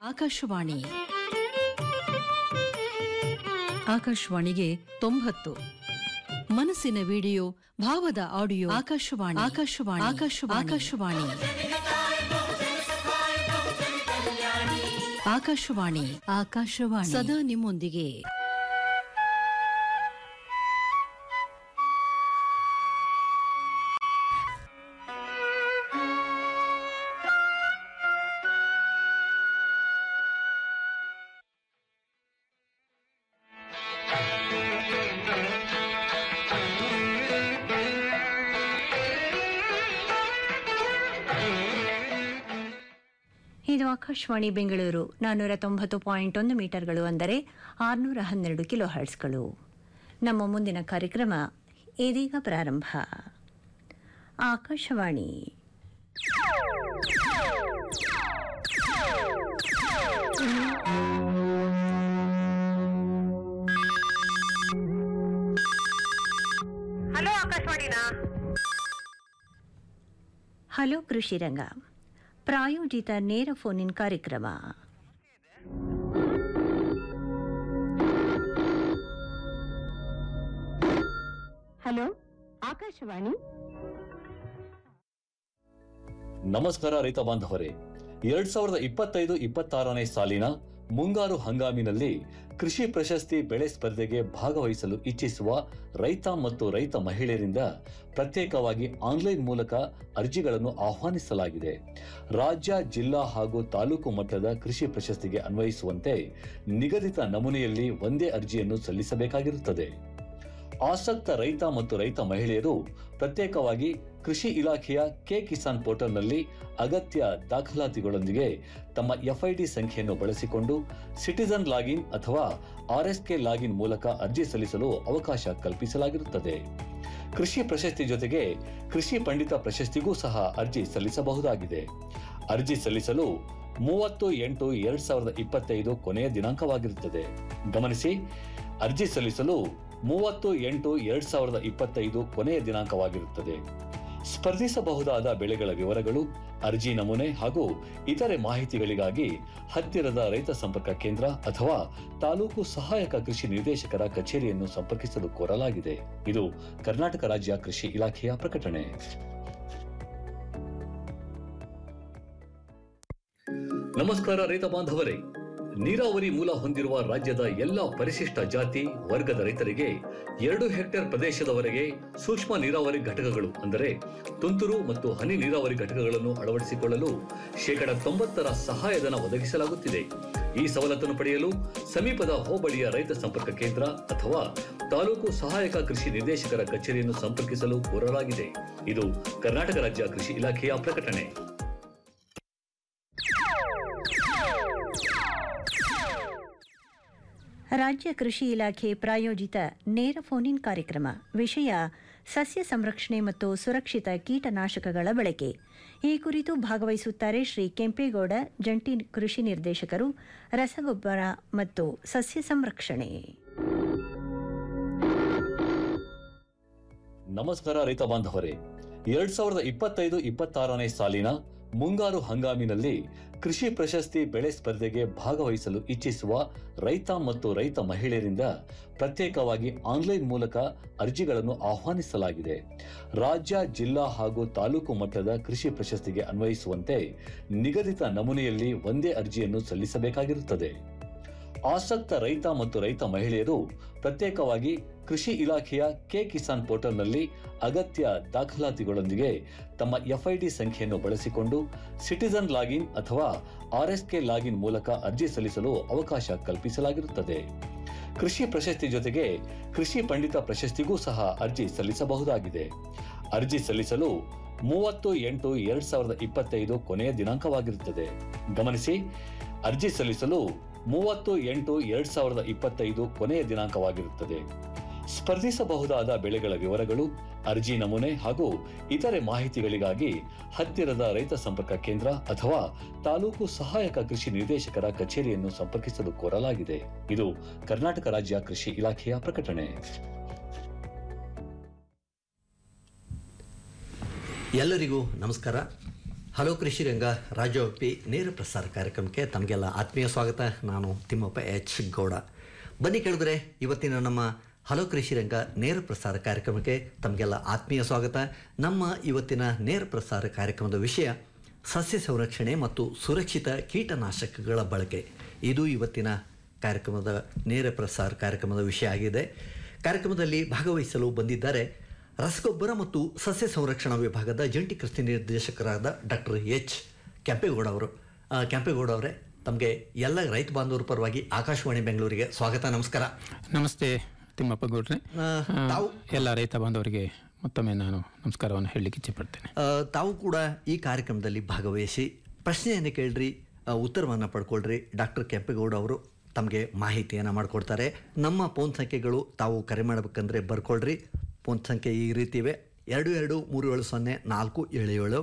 ಆಕಾಶವಾಣಿ ಆಕಾಶವಾಣಿಗೆ ತೊಂಬತ್ತು ಮನಸ್ಸಿನ ವಿಡಿಯೋ ಭಾವದ ಆಡಿಯೋ ಆಕಾಶವಾಣಿ ಆಕಾಶವಾಣಿ ಆಕಾಶವಾಣಿ ಆಕಾಶವಾಣಿ ಆಕಾಶವಾಣಿ ಆಕಾಶವಾಣಿ ಸದಾ ನಿಮ್ಮೊಂದಿಗೆ ಇದು ಆಕಾಶವಾಣಿ ಬೆಂಗಳೂರು ನಾನ್ನೂರ ತೊಂಬತ್ತು ಪಾಯಿಂಟ್ ಒಂದು ಮೀಟರ್ಗಳು ಅಂದರೆ ಆರುನೂರ ಹನ್ನೆರಡು ಕಿಲೋ ಹರ್ಟ್ಸ್ಗಳು ನಮ್ಮ ಮುಂದಿನ ಕಾರ್ಯಕ್ರಮ ಇದೀಗ ಪ್ರಾರಂಭ ಆಕಾಶವಾಣಿ ಹಲೋ ಆಕಾಶವಾಣಿನಾ ಹಲೋ ಕೃಷಿ ರಂಗ ಪ್ರಾಯೋಜಿತ ನೇರ ಫೋನ್ ಇನ್ ಕಾರ್ಯಕ್ರಮ ಹಲೋ ಆಕಾಶವಾಣಿ ನಮಸ್ಕಾರ ರೈತ ಬಾಂಧವರೇ ಎರಡ್ ಸಾವಿರದ ಇಪ್ಪತ್ತೈದು ಇಪ್ಪತ್ತಾರನೇ ಸಾಲಿನ ಮುಂಗಾರು ಹಂಗಾಮಿನಲ್ಲಿ ಕೃಷಿ ಪ್ರಶಸ್ತಿ ಬೆಳೆ ಸ್ಪರ್ಧೆಗೆ ಭಾಗವಹಿಸಲು ಇಚ್ಛಿಸುವ ರೈತ ಮತ್ತು ರೈತ ಮಹಿಳೆಯರಿಂದ ಪ್ರತ್ಯೇಕವಾಗಿ ಆನ್ಲೈನ್ ಮೂಲಕ ಅರ್ಜಿಗಳನ್ನು ಆಹ್ವಾನಿಸಲಾಗಿದೆ ರಾಜ್ಯ ಜಿಲ್ಲಾ ಹಾಗೂ ತಾಲೂಕು ಮಟ್ಟದ ಕೃಷಿ ಪ್ರಶಸ್ತಿಗೆ ಅನ್ವಯಿಸುವಂತೆ ನಿಗದಿತ ನಮೂನೆಯಲ್ಲಿ ಒಂದೇ ಅರ್ಜಿಯನ್ನು ಸಲ್ಲಿಸಬೇಕಾಗಿರುತ್ತದೆ ಆಸಕ್ತ ರೈತ ಮತ್ತು ರೈತ ಮಹಿಳೆಯರು ಪ್ರತ್ಯೇಕವಾಗಿ ಕೃಷಿ ಇಲಾಖೆಯ ಕೆ ಕಿಸಾನ್ ಪೋರ್ಟಲ್ನಲ್ಲಿ ಅಗತ್ಯ ದಾಖಲಾತಿಗಳೊಂದಿಗೆ ತಮ್ಮ ಎಫ್ಐಡಿ ಸಂಖ್ಯೆಯನ್ನು ಬಳಸಿಕೊಂಡು ಸಿಟಿಸನ್ ಲಾಗಿನ್ ಅಥವಾ ಆರ್ಎಸ್ಕೆ ಲಾಗಿನ್ ಮೂಲಕ ಅರ್ಜಿ ಸಲ್ಲಿಸಲು ಅವಕಾಶ ಕಲ್ಪಿಸಲಾಗಿರುತ್ತದೆ ಕೃಷಿ ಪ್ರಶಸ್ತಿ ಜೊತೆಗೆ ಕೃಷಿ ಪಂಡಿತ ಪ್ರಶಸ್ತಿಗೂ ಸಹ ಅರ್ಜಿ ಸಲ್ಲಿಸಬಹುದಾಗಿದೆ ಅರ್ಜಿ ಸಲ್ಲಿಸಲು ಮೂವತ್ತು ಎಂಟು ಎರಡ್ ಸಾವಿರದ ಇಪ್ಪತ್ತೈದು ಕೊನೆಯ ದಿನಾಂಕವಾಗಿರುತ್ತದೆ ಗಮನಿಸಿ ಅರ್ಜಿ ಸಲ್ಲಿಸಲು ಮೂವತ್ತು ಎಂಟು ಎರಡ್ ಸಾವಿರದ ಇಪ್ಪತ್ತೈದು ಕೊನೆಯ ದಿನಾಂಕವಾಗಿರುತ್ತದೆ ಸ್ಪರ್ಧಿಸಬಹುದಾದ ಬೆಳೆಗಳ ವಿವರಗಳು ಅರ್ಜಿ ನಮೂನೆ ಹಾಗೂ ಇತರೆ ಮಾಹಿತಿಗಳಿಗಾಗಿ ಹತ್ತಿರದ ರೈತ ಸಂಪರ್ಕ ಕೇಂದ್ರ ಅಥವಾ ತಾಲೂಕು ಸಹಾಯಕ ಕೃಷಿ ನಿರ್ದೇಶಕರ ಕಚೇರಿಯನ್ನು ಸಂಪರ್ಕಿಸಲು ಕೋರಲಾಗಿದೆ ಇದು ಕರ್ನಾಟಕ ರಾಜ್ಯ ಕೃಷಿ ಇಲಾಖೆಯ ಪ್ರಕಟಣೆ ನಮಸ್ಕಾರ ರೈತ ಬಾಂಧವರೇ ನೀರಾವರಿ ಮೂಲ ಹೊಂದಿರುವ ರಾಜ್ಯದ ಎಲ್ಲ ಪರಿಶಿಷ್ಟ ಜಾತಿ ವರ್ಗದ ರೈತರಿಗೆ ಎರಡು ಹೆಕ್ಟೇರ್ ಪ್ರದೇಶದವರೆಗೆ ಸೂಕ್ಷ್ಮ ನೀರಾವರಿ ಘಟಕಗಳು ಅಂದರೆ ತುಂತುರು ಮತ್ತು ಹನಿ ನೀರಾವರಿ ಘಟಕಗಳನ್ನು ಅಳವಡಿಸಿಕೊಳ್ಳಲು ಶೇಕಡ ತೊಂಬತ್ತರ ಸಹಾಯಧನ ಒದಗಿಸಲಾಗುತ್ತಿದೆ ಈ ಸವಲತ್ತನ್ನು ಪಡೆಯಲು ಸಮೀಪದ ಹೋಬಳಿಯ ರೈತ ಸಂಪರ್ಕ ಕೇಂದ್ರ ಅಥವಾ ತಾಲೂಕು ಸಹಾಯಕ ಕೃಷಿ ನಿರ್ದೇಶಕರ ಕಚೇರಿಯನ್ನು ಸಂಪರ್ಕಿಸಲು ಕೋರಲಾಗಿದೆ ಇದು ಕರ್ನಾಟಕ ರಾಜ್ಯ ಕೃಷಿ ಇಲಾಖೆಯ ಪ್ರಕಟಣೆ ರಾಜ್ಯ ಕೃಷಿ ಇಲಾಖೆ ಪ್ರಾಯೋಜಿತ ನೇರ ಫೋನ್ ಇನ್ ಕಾರ್ಯಕ್ರಮ ವಿಷಯ ಸಸ್ಯ ಸಂರಕ್ಷಣೆ ಮತ್ತು ಸುರಕ್ಷಿತ ಕೀಟನಾಶಕಗಳ ಬಳಕೆ ಈ ಕುರಿತು ಭಾಗವಹಿಸುತ್ತಾರೆ ಶ್ರೀ ಕೆಂಪೇಗೌಡ ಜಂಟಿ ಕೃಷಿ ನಿರ್ದೇಶಕರು ರಸಗೊಬ್ಬರ ಮತ್ತು ಸಸ್ಯ ಸಂರಕ್ಷಣೆ ನಮಸ್ಕಾರ ರೈತ ಬಾಂಧವರೇ ಎರಡ್ ಸಾವಿರದ ಇಪ್ಪತ್ತೈದು ಇಪ್ಪತ್ತಾರನೇ ಸಾಲಿನ ಮುಂಗಾರು ಹಂಗಾಮಿನಲ್ಲಿ ಕೃಷಿ ಪ್ರಶಸ್ತಿ ಬೆಳೆ ಸ್ಪರ್ಧೆಗೆ ಭಾಗವಹಿಸಲು ಇಚ್ಛಿಸುವ ರೈತ ಮತ್ತು ರೈತ ಮಹಿಳೆಯರಿಂದ ಪ್ರತ್ಯೇಕವಾಗಿ ಆನ್ಲೈನ್ ಮೂಲಕ ಅರ್ಜಿಗಳನ್ನು ಆಹ್ವಾನಿಸಲಾಗಿದೆ ರಾಜ್ಯ ಜಿಲ್ಲಾ ಹಾಗೂ ತಾಲೂಕು ಮಟ್ಟದ ಕೃಷಿ ಪ್ರಶಸ್ತಿಗೆ ಅನ್ವಯಿಸುವಂತೆ ನಿಗದಿತ ನಮೂನೆಯಲ್ಲಿ ಒಂದೇ ಅರ್ಜಿಯನ್ನು ಸಲ್ಲಿಸಬೇಕಾಗಿರುತ್ತದೆ ಆಸಕ್ತ ರೈತ ಮತ್ತು ರೈತ ಮಹಿಳೆಯರು ಪ್ರತ್ಯೇಕವಾಗಿ ಕೃಷಿ ಇಲಾಖೆಯ ಕೆ ಕಿಸಾನ್ ಪೋರ್ಟಲ್ನಲ್ಲಿ ಅಗತ್ಯ ದಾಖಲಾತಿಗಳೊಂದಿಗೆ ತಮ್ಮ ಎಫ್ಐಡಿ ಸಂಖ್ಯೆಯನ್ನು ಬಳಸಿಕೊಂಡು ಸಿಟಿಸನ್ ಲಾಗಿನ್ ಅಥವಾ ಆರ್ಎಸ್ಕೆ ಲಾಗಿನ್ ಮೂಲಕ ಅರ್ಜಿ ಸಲ್ಲಿಸಲು ಅವಕಾಶ ಕಲ್ಪಿಸಲಾಗಿರುತ್ತದೆ ಕೃಷಿ ಪ್ರಶಸ್ತಿ ಜೊತೆಗೆ ಕೃಷಿ ಪಂಡಿತ ಪ್ರಶಸ್ತಿಗೂ ಸಹ ಅರ್ಜಿ ಸಲ್ಲಿಸಬಹುದಾಗಿದೆ ಅರ್ಜಿ ಸಲ್ಲಿಸಲು ಮೂವತ್ತು ಎಂಟು ಎರಡ್ ಸಾವಿರದ ಇಪ್ಪತ್ತೈದು ಕೊನೆಯ ದಿನಾಂಕವಾಗಿರುತ್ತದೆ ಗಮನಿಸಿ ಅರ್ಜಿ ಸಲ್ಲಿಸಲು ಮೂವತ್ತು ಎಂಟು ಎರಡ್ ಸಾವಿರದ ಇಪ್ಪತ್ತೈದು ಕೊನೆಯ ದಿನಾಂಕವಾಗಿರುತ್ತದೆ ಸ್ಪರ್ಧಿಸಬಹುದಾದ ಬೆಳೆಗಳ ವಿವರಗಳು ಅರ್ಜಿ ನಮೂನೆ ಹಾಗೂ ಇತರೆ ಮಾಹಿತಿಗಳಿಗಾಗಿ ಹತ್ತಿರದ ರೈತ ಸಂಪರ್ಕ ಕೇಂದ್ರ ಅಥವಾ ತಾಲೂಕು ಸಹಾಯಕ ಕೃಷಿ ನಿರ್ದೇಶಕರ ಕಚೇರಿಯನ್ನು ಸಂಪರ್ಕಿಸಲು ಕೋರಲಾಗಿದೆ ಇದು ಕರ್ನಾಟಕ ರಾಜ್ಯ ಕೃಷಿ ಇಲಾಖೆಯ ಪ್ರಕಟಣೆ ಎಲ್ಲರಿಗೂ ನಮಸ್ಕಾರ ಹಲೋ ಕೃಷಿ ರಂಗ ರಾಜ್ಯವ್ಯಾಪಿ ನೇರ ಪ್ರಸಾರ ಕಾರ್ಯಕ್ರಮಕ್ಕೆ ತಮಗೆಲ್ಲ ಆತ್ಮೀಯ ಸ್ವಾಗತ ನಾನು ತಿಮ್ಮಪ್ಪ ಎಚ್ ಗೌಡ ಬನ್ನಿ ಕೇಳಿದ್ರೆ ಇವತ್ತಿನ ನಮ್ಮ ಹಲೋ ಕೃಷಿ ರಂಗ ನೇರ ಪ್ರಸಾರ ಕಾರ್ಯಕ್ರಮಕ್ಕೆ ತಮಗೆಲ್ಲ ಆತ್ಮೀಯ ಸ್ವಾಗತ ನಮ್ಮ ಇವತ್ತಿನ ನೇರ ಪ್ರಸಾರ ಕಾರ್ಯಕ್ರಮದ ವಿಷಯ ಸಸ್ಯ ಸಂರಕ್ಷಣೆ ಮತ್ತು ಸುರಕ್ಷಿತ ಕೀಟನಾಶಕಗಳ ಬಳಕೆ ಇದು ಇವತ್ತಿನ ಕಾರ್ಯಕ್ರಮದ ನೇರ ಪ್ರಸಾರ ಕಾರ್ಯಕ್ರಮದ ವಿಷಯ ಆಗಿದೆ ಕಾರ್ಯಕ್ರಮದಲ್ಲಿ ಭಾಗವಹಿಸಲು ಬಂದಿದ್ದಾರೆ ರಸಗೊಬ್ಬರ ಮತ್ತು ಸಸ್ಯ ಸಂರಕ್ಷಣಾ ವಿಭಾಗದ ಜಂಟಿ ಕೃಷಿ ನಿರ್ದೇಶಕರಾದ ಡಾಕ್ಟರ್ ಎಚ್ ಕೆಂಪೇಗೌಡ ಅವರು ಆ, ಕೆಂಪೇಗೌಡ ಅವರೇ ತಮಗೆ ಎಲ್ಲ ರೈತ ಬಾಂಧವರ ಪರವಾಗಿ ಆಕಾಶವಾಣಿ ಬೆಂಗಳೂರಿಗೆ ಸ್ವಾಗತ ನಮಸ್ಕಾರ ನಮಸ್ತೆ ತಿಮ್ಮಪ್ಪ ಗೌಡ್ರೆ ಆ, ಆ, ತಾವು ಎಲ್ಲ ರೈತ ಬಾಂಧವರಿಗೆ ಮತ್ತೊಮ್ಮೆ ನಾನು ನಮಸ್ಕಾರವನ್ನು ಹೇಳಲಿಕ್ಕೆ ಇಚ್ಛೆಪಡ್ತೇನೆ ಆ, ತಾವು ಕೂಡ ಈ ಕಾರ್ಯಕ್ರಮದಲ್ಲಿ ಭಾಗವಹಿಸಿ ಪ್ರಶ್ನೆಯನ್ನು ಕೇಳ್ರಿ ಆ, ಉತ್ತರವನ್ನು ಪಡ್ಕೊಳ್ರಿ ಡಾಕ್ಟರ್ ಕೆಂಪೇಗೌಡ ಅವರು ತಮಗೆ ಮಾಹಿತಿಯನ್ನು ಮಾಡಿಕೊಡ್ತಾರೆ ನಮ್ಮ ಫೋನ್ ಸಂಖ್ಯೆಗಳು ತಾವು ಕರೆ ಮಾಡಬೇಕಂದ್ರೆ ಬರ್ಕೊಳ್ರಿ ಫೋನ್ ಸಂಖ್ಯೆ ಈ ರೀತಿ ಇವೆ ಎರಡು ಎರಡು ಮೂರು ಏಳು ಸೊನ್ನೆ ನಾಲ್ಕು ಏಳು ಏಳು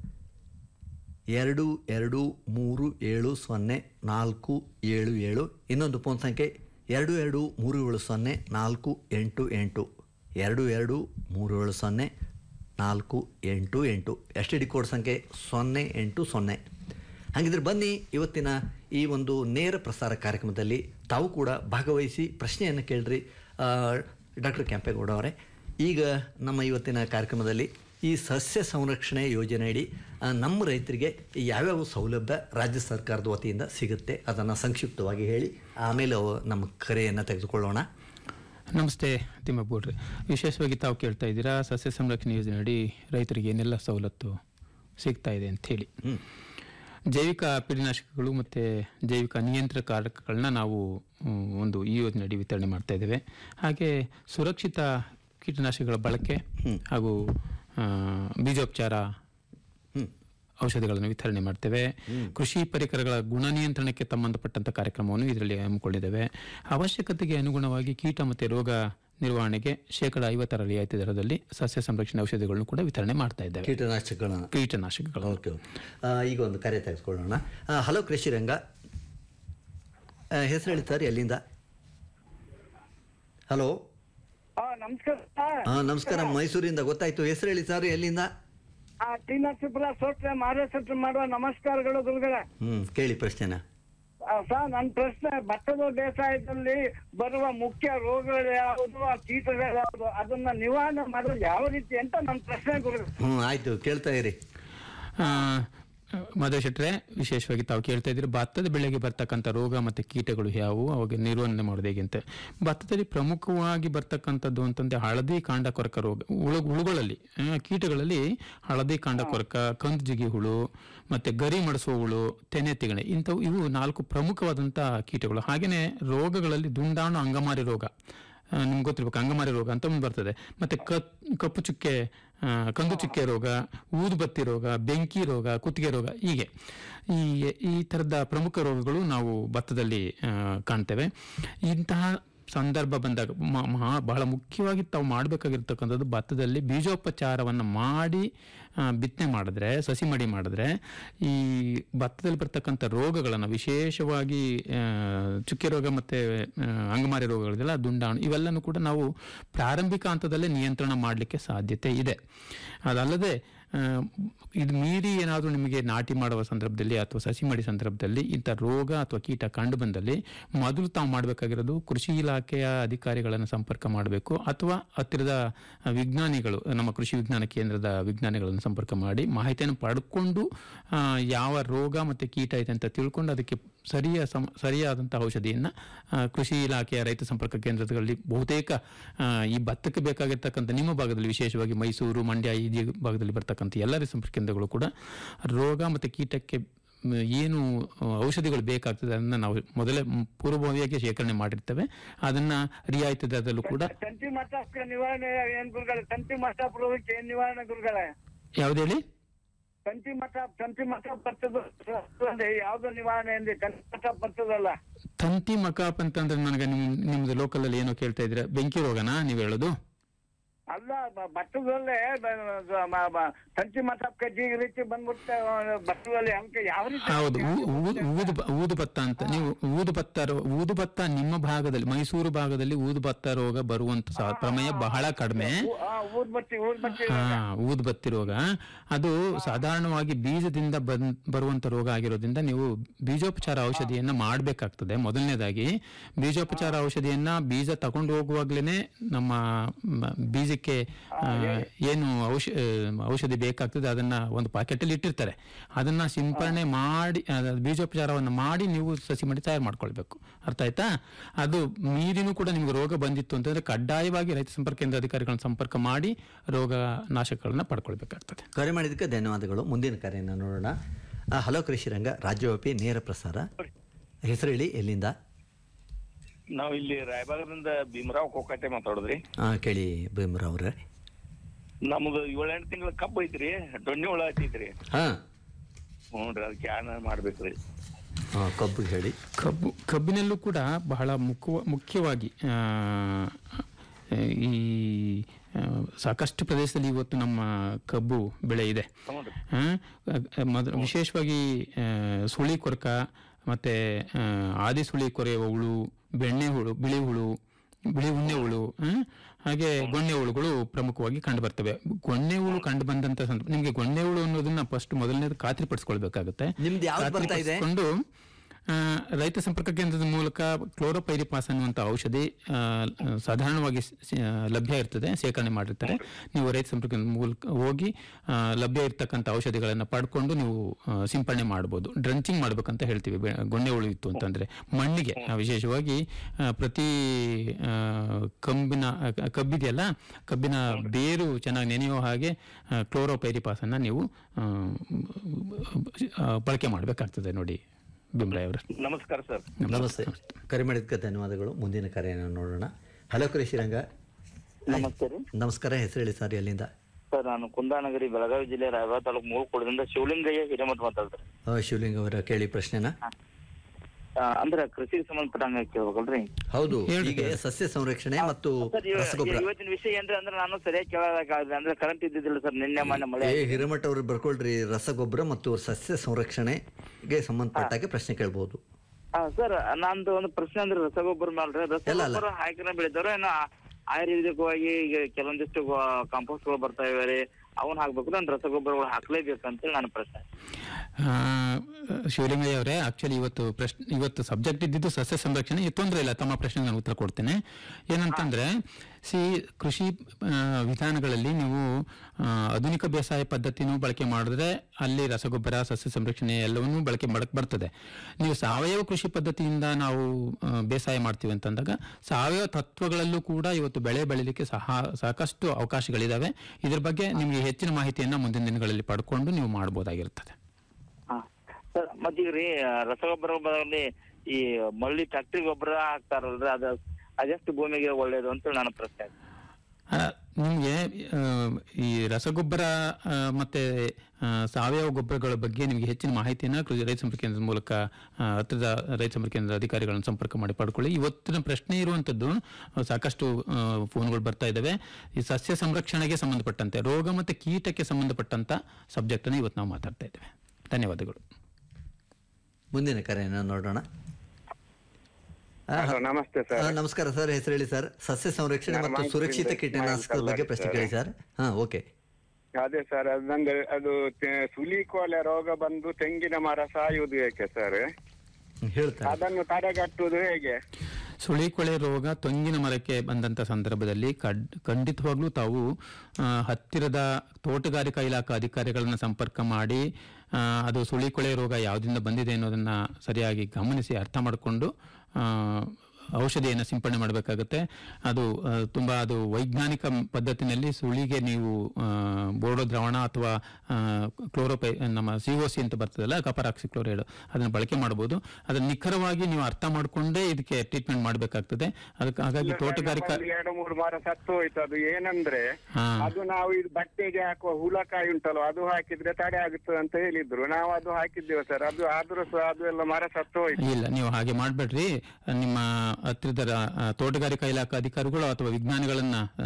ಎರಡು ಎರಡು ಮೂರು ಏಳು ಸೊನ್ನೆ ನಾಲ್ಕು ಏಳು ಏಳು ಇನ್ನೊಂದು ಫೋನ್ ಸಂಖ್ಯೆ ಎರಡು ಎರಡು ಮೂರು ಏಳು ಸೊನ್ನೆ ನಾಲ್ಕು ಎಂಟು ಎಂಟು ಎರಡು ಎರಡು ಮೂರು ಏಳು ಸೊನ್ನೆ ನಾಲ್ಕು ಎಂಟು ಎಂಟು ಎಸ್ ಟಿ ಡಿ ಕೋಡ್ ಸಂಖ್ಯೆ ಸೊನ್ನೆ ಎಂಟು ಸೊನ್ನೆ ಹಾಗಿದ್ರೆ ಬನ್ನಿ ಇವತ್ತಿನ ಈ ಒಂದು ನೇರ ಪ್ರಸಾರ ಕಾರ್ಯಕ್ರಮದಲ್ಲಿ ತಾವು ಕೂಡ ಭಾಗವಹಿಸಿ ಪ್ರಶ್ನೆಯನ್ನು ಕೇಳ್ರಿ ಡಾಕ್ಟರ್ ಕೆಂಪೇಗೌಡ ಅವರೇ ಈಗ ನಮ್ಮ ಇವತ್ತಿನ ಕಾರ್ಯಕ್ರಮದಲ್ಲಿ ಈ ಸಸ್ಯ ಸಂರಕ್ಷಣೆ ಯೋಜನೆಯಡಿ ಆ, ನಮ್ಮ ರೈತರಿಗೆ ಯಾವ್ಯಾವ ಸೌಲಭ್ಯ ರಾಜ್ಯ ಸರ್ಕಾರದ ವತಿಯಿಂದ ಸಿಗುತ್ತೆ ಅದನ್ನು ಸಂಕ್ಷಿಪ್ತವಾಗಿ ಹೇಳಿ ಆಮೇಲೆ ಅವು ನಮ್ಮ ಕರೆಯನ್ನು ತೆಗೆದುಕೊಳ್ಳೋಣ ನಮಸ್ತೆ ತಿಮ್ಮಪ್ಪ ಗೌಡ್ರೆ ವಿಶೇಷವಾಗಿ ತಾವು ಕೇಳ್ತಾ ಇದ್ದೀರಾ ಸಸ್ಯ ಸಂರಕ್ಷಣೆ ಯೋಜನೆಯಡಿ ರೈತರಿಗೆ ಏನೆಲ್ಲ ಸವಲತ್ತು ಸಿಗ್ತಾ ಇದೆ ಅಂತ ಹೇಳಿ ಜೈವಿಕ ಕೀಟನಾಶಕಗಳು ಮತ್ತು ಜೈವಿಕ ನಿಯಂತ್ರಕಾರಕಗಳನ್ನ ನಾವು ಮ್, ಒಂದು ಈ ಯೋಜನೆಯಡಿ ವಿತರಣೆ ಮಾಡ್ತಾ ಇದ್ದೇವೆ ಹಾಗೆ ಸುರಕ್ಷಿತ ಕೀಟನಾಶಕಗಳ ಬಳಕೆ ಹಾಗೂ ಆ, ಬೀಜೋಪಚಾರ ಔಷಧಿಗಳನ್ನು ವಿತರಣೆ ಮಾಡ್ತೇವೆ ಕೃಷಿ ಪರಿಕರಗಳ ಗುಣ ನಿಯಂತ್ರಣಕ್ಕೆ ಸಂಬಂಧಪಟ್ಟಂತ ಕಾರ್ಯಕ್ರಮವನ್ನು ಇದರಲ್ಲಿ ಹಮ್ಮಿಕೊಂಡಿದ್ದೇವೆ ಅವಶ್ಯಕತೆಗೆ ಅನುಗುಣವಾಗಿ ಕೀಟ ಮತ್ತು ರೋಗ ನಿರ್ವಹಣೆಗೆ ಶೇಕಡ ಐವತ್ತರ ರಿಯಾಯಿತಿ ದರದಲ್ಲಿ ಸಸ್ಯ ಸಂರಕ್ಷಣೆ ಔಷಧಿಗಳನ್ನು ಕೂಡ ವಿತರಣೆ ಮಾಡ್ತಾ ಇದ್ದೇವೆ ಕೀಟನಾಶಕಗಳನ್ನು ಕೀಟನಾಶಕಗಳು ಓಕೆ ಓಕೆ ಆ, ಈಗ ಒಂದು ಕರೆ ತೆಗೆದುಕೊಳ್ಳೋಣ ಆ, ಹಲೋ ಕೃಷಿ ರಂಗ ಆ, ಹೆಸರು ಹೇಳಿ ಸರ್ ಎಲ್ಲಿಂದ ಹಲೋ ಹಾ ನಮಸ್ಕಾರ ಹಾಂ ನಮಸ್ಕಾರ ಮೈಸೂರಿಂದ ಗೊತ್ತಾಯ್ತು ಹೆಸರು ಹೇಳಿ ಸರ್ ಎಲ್ಲಿಂದ ಆ ಟಿ ನರಸೀಪುರ ಸೋಟ್ರೆ ಮಾರೇಶ್ವರ ಮಾಡುವ ನಮಸ್ಕಾರಗಳು ಗುರುಗಳ ಹ್ಞೂ ಕೇಳಿ ಪ್ರಶ್ನೆನ ಸರ್ ನನ್ನ ಪ್ರಶ್ನೆ ಭತ್ತದ ಬೇಸಾಯದಲ್ಲಿ ಬರುವ ಮುಖ್ಯ ರೋಗಗಳು ಯಾವುದು ಆ ಕೀಟಗಳು ಯಾವುದು ಅದನ್ನ ನಿವಾರಣೆ ಮಾಡೋದು ಯಾವ ರೀತಿ ಅಂತ ನನ್ನ ಪ್ರಶ್ನೆ ಗುರುಗಳು ಹ್ಞೂ ಆಯಿತು ಕೇಳ್ತಾ ಇರಿ ಆ, ಮಾಧವ ಶೆಟ್ರೆ ವಿಶೇಷವಾಗಿ ತಾವು ಕೇಳ್ತಾ ಇದ್ದೀರಿ ಭತ್ತದ ಬೆಳೆಗೆ ಬರ್ತಕ್ಕಂಥ ರೋಗ ಮತ್ತು ಕೀಟಗಳು ಯಾವುವು ಅವಾಗ ನಿರ್ವಹಣೆ ಮಾಡೋದು ಹೇಗೆ ಅಂತ ಭತ್ತದಲ್ಲಿ ಪ್ರಮುಖವಾಗಿ ಬರ್ತಕ್ಕಂಥದ್ದು ಅಂತಂದ್ರೆ ಹಳದಿ ಕಾಂಡ ಕೊರಕ ರೋಗ ಹುಳು ಹುಳುಗಳಲ್ಲಿ ಆ, ಕೀಟಗಳಲ್ಲಿ ಹಳದಿ ಕಾಂಡ ಕೊರಕ ಕಂದು ಜಿಗಿ ಹುಳು ಮತ್ತೆ ಗರಿ ಮಡಿಸುವ ಹುಳು ತೆನೆ ತಿಗಣೆ ಇಂಥವು ಇವು ನಾಲ್ಕು ಪ್ರಮುಖವಾದಂಥ ಕೀಟಗಳು ಹಾಗೆಯೇ ರೋಗಗಳಲ್ಲಿ ದುಂಡಾಣು ಅಂಗಮಾರಿ ರೋಗ ಆ, ನಿಮ್ಗೆ ಗೊತ್ತಿರ್ಬೇಕು ಅಂಗಮಾರಿ ರೋಗ ಅಂತ ಒಂದು ಬರ್ತದೆ ಮತ್ತೆ ಕತ್ ಕಪ್ಪು ಚುಕ್ಕೆ ಆ, ಕಂದು ಚುಕ್ಕೆ ರೋಗ ಊದುಬತ್ತಿ ರೋಗ ಬೆಂಕಿ ರೋಗ ಕುತ್ತಿಗೆ ರೋಗ ಹೀಗೆ ಈ ಈ ಥರದ ಪ್ರಮುಖ ರೋಗಗಳು ನಾವು ಭತ್ತದಲ್ಲಿ ಆ, ಕಾಣ್ತೇವೆ ಇಂತಹ ಸಂದರ್ಭ ಬಂದಾಗ ಮ- ಮಹಾ- ಬಹಳ ಮುಖ್ಯವಾಗಿ ತಾವು ಮಾಡಬೇಕಾಗಿರ್ತಕ್ಕಂಥದ್ದು ಭತ್ತದಲ್ಲಿ ಬೀಜೋಪಚಾರವನ್ನು ಮಾಡಿ ಆ, ಬಿತ್ತನೆ ಮಾಡಿದ್ರೆ ಸಸಿ ಮಡಿ ಮಾಡಿದ್ರೆ ಈ ಭತ್ತದಲ್ಲಿ ಬರ್ತಕ್ಕಂಥ ರೋಗಗಳನ್ನು ವಿಶೇಷವಾಗಿ ಆ, ಚುಕ್ಕೆ ರೋಗ ಮತ್ತು ಅಂಗಮಾರಿ ರೋಗಗಳಿದೆಲ್ಲ ದುಂಡಾಣು ಇವೆಲ್ಲನೂ ಕೂಡ ನಾವು ಪ್ರಾರಂಭಿಕ ಹಂತದಲ್ಲೇ ನಿಯಂತ್ರಣ ಮಾಡಲಿಕ್ಕೆ ಸಾಧ್ಯತೆ ಇದೆ ಅದಲ್ಲದೆ ಆ, ಇದು ಮೀರಿ ಏನಾದರೂ ನಿಮಗೆ ನಾಟಿ ಮಾಡುವ ಸಂದರ್ಭದಲ್ಲಿ ಅಥವಾ ಸಸಿ ಮಾಡಿ ಸಂದರ್ಭದಲ್ಲಿ ಇಂಥ ರೋಗ ಅಥವಾ ಕೀಟ ಕಂಡು ಬಂದಲ್ಲಿ ಮೊದಲು ತಾವು ಮಾಡಬೇಕಾಗಿರೋದು ಕೃಷಿ ಇಲಾಖೆಯ ಅಧಿಕಾರಿಗಳನ್ನು ಸಂಪರ್ಕ ಮಾಡಬೇಕು ಅಥವಾ ಹತ್ತಿರದ ವಿಜ್ಞಾನಿಗಳು ನಮ್ಮ ಕೃಷಿ ವಿಜ್ಞಾನ ಕೇಂದ್ರದ ವಿಜ್ಞಾನಿಗಳನ್ನು ಸಂಪರ್ಕ ಮಾಡಿ ಮಾಹಿತಿಯನ್ನು ಪಡ್ಕೊಂಡು ಆ, ಯಾವ ರೋಗ ಮತ್ತು ಕೀಟ ಇದೆ ಅಂತ ತಿಳ್ಕೊಂಡು ಅದಕ್ಕೆ ಸರಿಯ ಸಮ ಸರಿಯಾದಂಥ ಔಷಧಿಯನ್ನು ಕೃಷಿ ಇಲಾಖೆಯ ರೈತ ಸಂಪರ್ಕ ಕೇಂದ್ರಗಳಲ್ಲಿ ಬಹುತೇಕ ಆ, ಈ ಭತ್ತಕ್ಕೆ ಬೇಕಾಗಿರ್ತಕ್ಕಂಥ ನಿಮ್ಮ ಭಾಗದಲ್ಲಿ ವಿಶೇಷವಾಗಿ ಮೈಸೂರು ಮಂಡ್ಯ ಈ ಜಿ- ಭಾಗದಲ್ಲಿ ಬರ್ತಕ್ಕಂಥ ಎಲ್ಲ ರೈತ ಸಂಪರ್ಕ ಕೇಂದ್ರಗಳು ಕೂಡ ರೋಗ ಮತ್ತು ಕೀಟಕ್ಕೆ ಮ್, ಏನು ಆ, ಔಷಧಿಗಳು ಬೇಕಾಗ್ತದೆ ಅದನ್ನು ನಾವು ಮೊದಲೇ ಮ್, ಪೂರ್ವಭಾವಿಯಾಗಿ ಶೇಖರಣೆ ಮಾಡಿರ್ತೇವೆ ಅದನ್ನ ರಿಯಾಯಿತಿ ದರದಲ್ಲೂ ಕೂಡ ತಂತಿ ಮಟ್ಟ ನಿವಾರಣೆ ಏನ್ ಗುರುಗಳೇ ತಂತಿ ಮಟ್ಟ ರೋಗಕ್ಕೆ ಏನ್ ನಿವಾರಣೆ ಗುರುಗಳೇ ಯಾವ್ದು ಹೇಳಿ ತಂತಿ ಮಟ್ಟ ತಂತಿ ಮಟ್ಟ ಬರ್ತದ ಯಾವ್ದು ನಿವಾರಣೆ ಅಂದ್ರೆ ತಂತಿ ಮಟ್ಟ ಬರ್ತದಲ್ಲ ತಂತಿ ಮಕಾಪ್ ಅಂತಂದ್ರೆ ನನಗೆ ನಿಮ್ ನಿಮ್ದು ಲೋಕಲ್ ಅಲ್ಲಿ ಏನೋ ಕೇಳ್ತಾ ಇದ್ರೆ ಬೆಂಕಿ ರೋಗನಾ ನೀವು ಹೇಳೋದು ಅಲ್ಲ ಬ- ಭತ್ತದಲ್ಲೇ ಬ- ಬ- ಮ- ಮ- ತಂತಿ ಮಸಾಪ್ ಕಜ್ಜಿ ಈ ರೀತಿ ಬಂದ್ಬಿಟ್ಟು ಭತ್ತದಲ್ಲಿ ಅಂಕ ಯಾವ ರೀತಿ ಹೌದು ಊ- ಊದು ಊದು ಬ- ಊದು ಭತ್ತ ಅಂತ ನೀವು ಊದು ಭತ್ತ ರೋ- ಊದು ಭತ್ತ ನಿಮ್ಮ ಭಾಗದಲ್ಲಿ ಮೈಸೂರು ಭಾಗದಲ್ಲಿ ಊದು ಭತ್ತ ರೋಗ ಬರುವಂತ ಸಾ- ಪ್ರಮೇಯ ಬಹಳ ಕಡಿಮೆ ಊ- ಆ, ಊದ್ಬತ್ತಿ ಊದ್ಬತ್ತಿ ಹಾ ಊದು ಬತ್ತಿ ರೋಗ ಅದು ಸಾಧಾರಣವಾಗಿ ಬೀಜದಿಂದ ಬನ್ ಬರುವಂತ ರೋಗ ಆಗಿರೋದ್ರಿಂದ ನೀವು ಬೀಜೋಪಚಾರ ಔಷಧಿಯನ್ನ ಮಾಡಬೇಕಾಗ್ತದೆ ಮೊದಲನೇದಾಗಿ ಬೀಜೋಪಚಾರ ಔಷಧಿಯನ್ನ ಬೀಜ ತಗೊಂಡು ಹೋಗುವಾಗ್ಲೇನೆ ನಮ್ಮ ಮ, ಬೀಜಕ್ಕೆ ಆ, ಏನು ಔಷ ಆ, ಔಷಧಿ ಬೇಕಾಗ್ತದೆ ಅದನ್ನ ಒಂದು ಪಾಕೆಟ್ ಅಲ್ಲಿ ಇಟ್ಟಿರ್ತಾರೆ ಅದನ್ನ ಸಿಂಪರಣೆ ಮಾಡಿ ಆ, ಬೀಜೋಪಚಾರವನ್ನು ಮಾಡಿ ನೀವು ಸಸಿ ಮಾಡಿ ತಯಾರು ಮಾಡ್ಕೊಳ್ಬೇಕು ಅರ್ಥ ಆಯ್ತಾ ಅದು ಮೀರಿನೂ ಕೂಡ ನಿಮ್ಗೆ ರೋಗ ಬಂದಿತ್ತು ಅಂತಂದ್ರೆ ಕಡ್ಡಾಯವಾಗಿ ರೈತ ಸಂಪರ್ಕ ಕೇಂದ್ರ ಅಧಿಕಾರಿಗಳನ್ನ ಸಂಪರ್ಕ ಮಾಡಿ ರೋಗ ನಾಶಕಗಳನ್ನ ಪಡ್ಕೊಳ್ಬೇಕಾಗ್ತದೆ ಕರೆ ಮಾಡಿದ್ದಕ್ಕೆ ಧನ್ಯವಾದಗಳು ಮುಂದಿನ ಕರೆಯನ್ನು ನೋಡೋಣ ಆ, ಹಲೋ ಕೃಷಿ ರಂಗ ರಾಜ್ಯವ್ಯಾಪಿ ನೇರ ಪ್ರಸಾರ ಹೆಸರು ಹೇಳಿ ಎಲ್ಲಿಂದ ನಾವು ಇಲ್ಲಿ ರಾಯಬಾಗದಿಂದ ಭೀಮರಾವ್ ಕೋಕಾಟೆ ಮಾತಾಡೋದ್ರಿ ಆ, ಕೇಳಿ ಭೀಮರಾವ್ ಅವರೇ ನಮ್ದು ಏಳೆಂಟು ತಿಂಗಳ ಕಬ್ಬು ಐತ್ರಿ ದೊಣ್ಣೆ ಹುಳ ಹತ್ತೈತ್ರಿ ಹಾಂ ಹ್ಞೂ ರೀ ಅದಕ್ಕೆ ಏನ ಮಾಡ್ಬೇಕ್ರಿ ಕಬ್ಬು ಹೇಳಿ ಕಬ್ಬು ಕಬ್ಬಿನಲ್ಲೂ ಕೂಡ ಬಹಳ ಮುಖ್ಯ ಮುಖ್ಯವಾಗಿ ಆ, ಈ ಆ, ಸಾಕಷ್ಟು ಪ್ರದೇಶದಲ್ಲಿ ಇವತ್ತು ನಮ್ಮ ಕಬ್ಬು ಬೆಳೆ ಇದೆ ಹ್ಞೂನ್ರಿ. ಆ, ಮೊದ ವಿಶೇಷವಾಗಿ ಆ, ಸುಳಿ ಕೊರಕ ಮತ್ತೆ ಆ, ಆದಿ ಸುಳಿ ಕೊರೆಯುವ ಹುಳು ಬೆಣ್ಣೆ ಹುಳು ಬಿಳಿ ಹುಳು ಬಿಳಿ ಉಣ್ಣೆ ಹುಳು ಆ, ಹಾಗೆ ಗೊಣ್ಣೆ ಹುಳುಗಳು ಪ್ರಮುಖವಾಗಿ ಕಂಡು ಬರ್ತವೆ ಗೊಣ್ಣೆ ಹುಳು ಕಂಡು ಬಂದಂತ ಸಂದರ್ಭ ನಿಮಗೆ ಗೊಣ್ಣೆ ಹುಳು ಅನ್ನೋದನ್ನ ಫಸ್ಟ್ ಮೊದಲನೇದು ಖಾತ್ರಿಪಡಿಸ್ಕೊಳ್ಬೇಕಾಗುತ್ತೆ ನಿಮ್ದು ಯಾವ್ದು ಬರ್ತಾ ಇದೆ? ಖಾತ್ರಿಪಡಿಸ್ಕೊಂಡು, ಆ, ರೈತ ಸಂಪರ್ಕ ಕೇಂದ್ರದ ಮೂಲಕ ಕ್ಲೋರೋಪೈರಿಪಾಸ್ ಅನ್ನುವಂಥ ಔಷಧಿ ಆ, ಸಾಧಾರಣವಾಗಿ ಸ- ಸ- ಲಭ್ಯ ಇರ್ತದೆ ಶೇಖರಣೆ ಮಾಡಿರ್ತಾರೆ ನೀವು ರೈತ ಸಂಪರ್ಕ ಕೇಂದ್ರದ ಮೂಲಕ ಹೋಗಿ ಆ, ಲಭ್ಯ ಇರ್ತಕ್ಕಂಥ ಔಷಧಿಗಳನ್ನು ಪಡ್ಕೊಂಡು ನೀವು ಆ, ಸಿಂಪಡಣೆ ಮಾಡ್ಬೋದು ಡ್ರಂಚಿಂಗ್ ಮಾಡ್ಬೇಕಂತ ಹೇಳ್ತೀವಿ ಬೆ- ಗೊಣ್ಣೆ ಹುಳು ಇತ್ತು ಅಂತಂದ್ರೆ ಮಣ್ಣಿಗೆ ಆ, ವಿಶೇಷವಾಗಿ ಆ, ಪ್ರತಿ ಆ, ಕಂಬಿನ ಆ, ಕಬ್ಬಿದೆಯಲ್ಲ ಕಬ್ಬಿನ ಬೇರು ಚೆನ್ನಾಗಿ ನೆನೆಯುವ ಹಾಗೆ ಕ್ಲೋರೋಪೈರಿಪಾಸ್ ಅನ್ನ ನೀವು ಆ, ಆ, ಬಳಕೆ ಮಾಡಬೇಕಾಗ್ತದೆ ನೋಡಿ ಬಿಮ್ರಾಯ್ ಅವರು ನಮಸ್ಕಾರ ಸರ್ ನಮಸ್ತೆ ಕರೆ ಮಾಡಿದ್ದಕ್ಕೆ ಧನ್ಯವಾದಗಳು ಮುಂದಿನ ಕರೆಯನ್ನು ನೋಡೋಣ ಹಲೋ ಕೃಷಿ ರಂಗ ನಮಸ್ತೆ ರೀ ನಮಸ್ಕಾರ ಹೆಸರು ಹೇಳಿ ಸರ್ ಎಲ್ಲಿಂದ ಸರ್ ನಾನು ಕುಂದಾನಗರಿ ಬೆಳಗಾವಿ ಜಿಲ್ಲೆ ರಾಯಬಾಗ ತಾಲೂಕು ಮೂಳ್ಕೋಳದಿಂದ ಶಿವಲಿಂಗಯ್ಯ ಹಿರೇಮಠ ಮಾತಾಡ್ತಾರೆ ಆ, ಶಿವಲಿಂಗ ಅವರ ಕೇಳಿ ಪ್ರಶ್ನೆನ ಅಂದ್ರೆ ಕೃಷಿಗೆ ಸಂಬಂಧಪಟ್ಟಂಗ ಕೇಳ್ಬೇಕಲ್ರಿ ಹೌದು ಹೇಳ್ರಿ ಈಗ ಸಸ್ಯ ಸಂರಕ್ಷಣೆ ಮತ್ತು ಸರ್ ಇವ- ರಸಗೊಬ್ಬರ ಇವತ್ತಿನ ವಿಷಯ ಏನ್ರಿ ಅಂದ್ರೆ ನಾನು ಸರಿಯಾಗಿ ಕೇಳೋದಾಗ್ಲಿ ಅಂದ್ರೆ ಕರೆಂಟ್ ಇದ್ದಿದ್ದಿಲ್ಲ ಸರ್ ನಿನ್ನೆ ಮೊನ್ನೆ ಮಳೆ ಏ ಹಿರೇಮಠ ಅವರು ಬರ್ಕೊಳ್ರಿ ರಸಗೊಬ್ಬರ ಮತ್ತು ಸಸ್ಯ ಸಂರಕ್ಷಣೆಗೆ ಸಂಬಂಧಪಟ್ಟಾಗೆ ಪ್ರಶ್ನೆ ಕೇಳ್ಬೋದು ಹಾ ಸರ್ ನಂದು ಒಂದು ಪ್ರಶ್ನೆ ಅಂದ್ರೆ ರಸಗೊಬ್ಬರ ಮೇಲ್ರಿ ರಸಗೊಬ್ಬರ ಹಾಕಿನ ಬೆಳಿತಾರೋ ಏನೋ ಆ- ಆಯುರ್ವೇದಿಕವಾಗಿ ಈಗ ಕೆಲವೊಂದಿಷ್ಟು ಕಾಂಪೋಸ್ಟ್ ಗಳು ಬರ್ತಾ ಇವೆ ರೀ ಅವನ್ ಹಾಕ್ಬೇಕು ನಾನು ರಸಗೊಬ್ಬರಗಳು ಹಾಕ್ಲೇಬೇಕಂತೇಳಿ ನನ್ನ ಪ್ರಶ್ನೆ ಆ, ಶಿವಲಿಂಗಯ್ಯ ಅವರೇ ಆಕ್ಚುಲಿ ಇವತ್ತು ಪ್ರಶ್ನೆ ಇವತ್ತು ಸಬ್ಜೆಕ್ಟ್ ಇದ್ದಿದ್ದು ಸಸ್ಯ ಸಂರಕ್ಷಣೆ ಈ ತೊಂದರೆ ಇಲ್ಲ ತಮ್ಮ ಪ್ರಶ್ನೆಗೆ ನಾನು ಉತ್ತರ ಕೊಡ್ತೇನೆ ಏನಂತಂದ್ರೆ ಸಿ ಕೃಷಿ ಆ, ವಿಧಾನಗಳಲ್ಲಿ ನೀವು ಆ, ಆಧುನಿಕ ಬೇಸಾಯ ಪದ್ಧತಿನೂ ಬಳಕೆ ಮಾಡಿದ್ರೆ ಅಲ್ಲಿ ರಸಗೊಬ್ಬರ ಸಸ್ಯ ಸಂರಕ್ಷಣೆ ಎಲ್ಲವನ್ನೂ ಬಳಕೆ ಮಾಡಕ್ ಬರ್ತದೆ ನೀವು ಸಾವಯವ ಕೃಷಿ ಪದ್ಧತಿಯಿಂದ ನಾವು ಆ, ಬೇಸಾಯ ಮಾಡ್ತೀವಿ ಅಂತಂದಾಗ ಸಾವಯವ ತತ್ವಗಳಲ್ಲೂ ಕೂಡ ಇವತ್ತು ಬೆಳೆ ಬೆಳಿಲಿಕ್ಕೆ ಸಹ ಸಾಕಷ್ಟು ಅವಕಾಶಗಳಿದಾವೆ ಇದ್ರ ಬಗ್ಗೆ ನಿಮಗೆ ಹೆಚ್ಚಿನ ಮಾಹಿತಿಯನ್ನ ಮುಂದಿನ ದಿನಗಳಲ್ಲಿ ಪಡ್ಕೊಂಡು ನೀವು ಮಾಡ್ಬೋದಾಗಿರ್ತದೆ ಹಾ ಸರ್ ಮತ್ತೀಗ ರೀ ರಸಗೊಬ್ಬರ ಬದಲಿ ಈ ಮಳ್ಳಿ ಫ್ಯಾಕ್ಟ್ರಿ ಗೊಬ್ಬರ ಹಾಕ್ತಾರಲ್ರಿ ಅದ ಅದೆಷ್ಟು ಭೂಮಿಗೆ ಒಳ್ಳೇದು ಅಂತ ನನ್ನ ಪ್ರಶ್ನೆ ಆ, ನಿಮ್ಗೆ ಆ, ಈ ರಸಗೊಬ್ಬರ ಆ, ಮತ್ತೆ ಆ, ಸಾವಯವ ಗೊಬ್ಬರಗಳ ಬಗ್ಗೆ ನಿಮಗೆ ಹೆಚ್ಚಿನ ಮಾಹಿತಿಯನ್ನ ಕೃಷಿ ರೈತ ಸಂಪರ್ಕ ಕೇಂದ್ರದ ಮೂಲಕ ಆ, ಹತ್ತಿರದ ರೈತ ಸಂಪರ್ಕ ಕೇಂದ್ರದ ಅಧಿಕಾರಿಗಳನ್ನು ಸಂಪರ್ಕ ಮಾಡಿ ಪಡ್ಕೊಳ್ಳಿ ಇವತ್ತಿನ ಪ್ರಶ್ನೆ ಇರುವಂತದ್ದು ಆ, ಸಾಕಷ್ಟು ಆ, ಫೋನ್ಗಳು ಬರ್ತಾ ಇದ್ದಾವೆ ಈ ಸಸ್ಯ ಸಂರಕ್ಷಣೆಗೆ ಸಂಬಂಧಪಟ್ಟಂತೆ ರೋಗ ಮತ್ತೆ ಕೀಟಕ್ಕೆ ಸಂಬಂಧಪಟ್ಟಂತ ಸಬ್ಜೆಕ್ಟ್ ಅನ್ನು ಇವತ್ತು ನಾವು ಮಾತಾಡ್ತಾ ಇದ್ದೇವೆ ಧನ್ಯವಾದಗಳು ಮುಂದಿನ ಕರೆಯನ್ನು ನೋಡೋಣ ಆ, ಹಲೋ, ನಮಸ್ತೆ ಸರ್ ಆ, ನಮಸ್ಕಾರ ಸರ್ ಹೆಸರು ಹೇಳಿ ಸರ್ ಸಸ್ಯ ಸಂರಕ್ಷಣೆ ನಾನು ಮತ್ತು ಮಾಹಿತಿ ಸುರಕ್ಷಿತ ಇಸ್ಮಾಯಿಲ್ ಕೀಟನಾಶಕದ ಬಗ್ಗೆ ಕಲ್ಲಾಡಿ ಪ್ರಶ್ನೆ ಸರ್. ಕೇಳಿ ಸರ್ ಹಾ ಓಕೆ ಅದೇ ಸರ್ ಅದು ನಂಗೆ ಅದು ತೆ- ಸುಲಿಕೋಲೆ ರೋಗ ಬಂದು ತೆಂಗಿನ ಮರ ಸಾಯುವುದು ಏಕೆ ಸರ್ ಹೇಳ್ತಾರೆ ಅದನ್ನು ತಡೆಗಟ್ಟುವುದು ಹೇಗೆ ಸುಳಿಕೊಳೆ ರೋಗ ತೆಂಗಿನ ಮರಕ್ಕೆ ಬಂದಂತ ಸಂದರ್ಭದಲ್ಲಿ ಕಡ್ ಖಂಡಿತವಾಗ್ಲೂ ತಾವು ಆ, ಹತ್ತಿರದ ತೋಟಗಾರಿಕಾ ಇಲಾಖಾ ಅಧಿಕಾರಿಗಳನ್ನ ಸಂಪರ್ಕ ಮಾಡಿ ಆ, ಅದು ಸುಳಿಕೊಳೆ ರೋಗ ಯಾವುದರಿಂದ ಬಂದಿದೆ ಅನ್ನೋದನ್ನ ಸರಿಯಾಗಿ ಗಮನಿಸಿ ಅರ್ಥ ಮಾಡಿಕೊಂಡು ಔಷಧಿಯನ್ನು ಸಿಂಪಡಣೆ ಮಾಡಬೇಕಾಗುತ್ತೆ ಅದು ಆ, ತುಂಬಾ ಅದು ವೈಜ್ಞಾನಿಕ ಪದ್ಧತಿನಲ್ಲಿ ಸುಳಿಗೆ ನೀವು ಆ, ಬೋರ್ಡೋ ದ್ರಾವಣ ಅಥವಾ ಕ್ಲೋರೋಪೈ ನಮ್ಮ ಸಿ ಒ ಸಿ ಅಂತ ಬರ್ತದಲ್ಲ ಕಪರಾಕ್ಸಿ ಕ್ಲೋರೈಡ್ ಅದನ್ನು ಬಳಕೆ ಮಾಡಬಹುದು ಅದನ್ನ ನಿಖರವಾಗಿ ನೀವು ಅರ್ಥ ಮಾಡಿಕೊಂಡೇ ಇದಕ್ಕೆ ಟ್ರೀಟ್ಮೆಂಟ್ ಮಾಡಬೇಕಾಗ್ತದೆ ಅದಕ್ಕೆ ಹಾಗಾಗಿ ತೋಟಗಾರಿಕಾ ಒಂದು ಎರಡು ಮೂರು ಮರ ಸತ್ತು ಹೋಯ್ತು ಅದು ಏನಂದ್ರೆ ಹಾ. ಅದು ನಾವು ಇದು ಬಟ್ಟೆಗೆ ಹಾಕುವ ಹುಳಕಾಯಿ ಉಂಟಲ್ಲ ಅದು ಹಾಕಿದ್ರೆ ತಡೆ ಆಗುತ್ತದೆ ಅಂತ ಹೇಳಿದ್ರು ನಾವು ಅದು ಹಾಕಿದ್ದೇವೆ ಸರ್ ಅದು ಆದ್ರೂ ಸಹ ಅದು ಎಲ್ಲ ಮರ ಸತ್ತು ಹೋಯ್ತು ಇಲ್ಲ ನೀವು ಹಾಗೆ ಮಾಡಬೇಡ್ರಿ ನಿಮ್ಮ ಹತ್ತಿರದ ರ- ಆ, ತೋಟಗಾರಿಕಾ ಇಲಾಖಾ ಅಧಿಕಾರಿಗಳು ಅಥವಾ ವಿಜ್ಞಾನಿಗಳನ್ನ ಆ,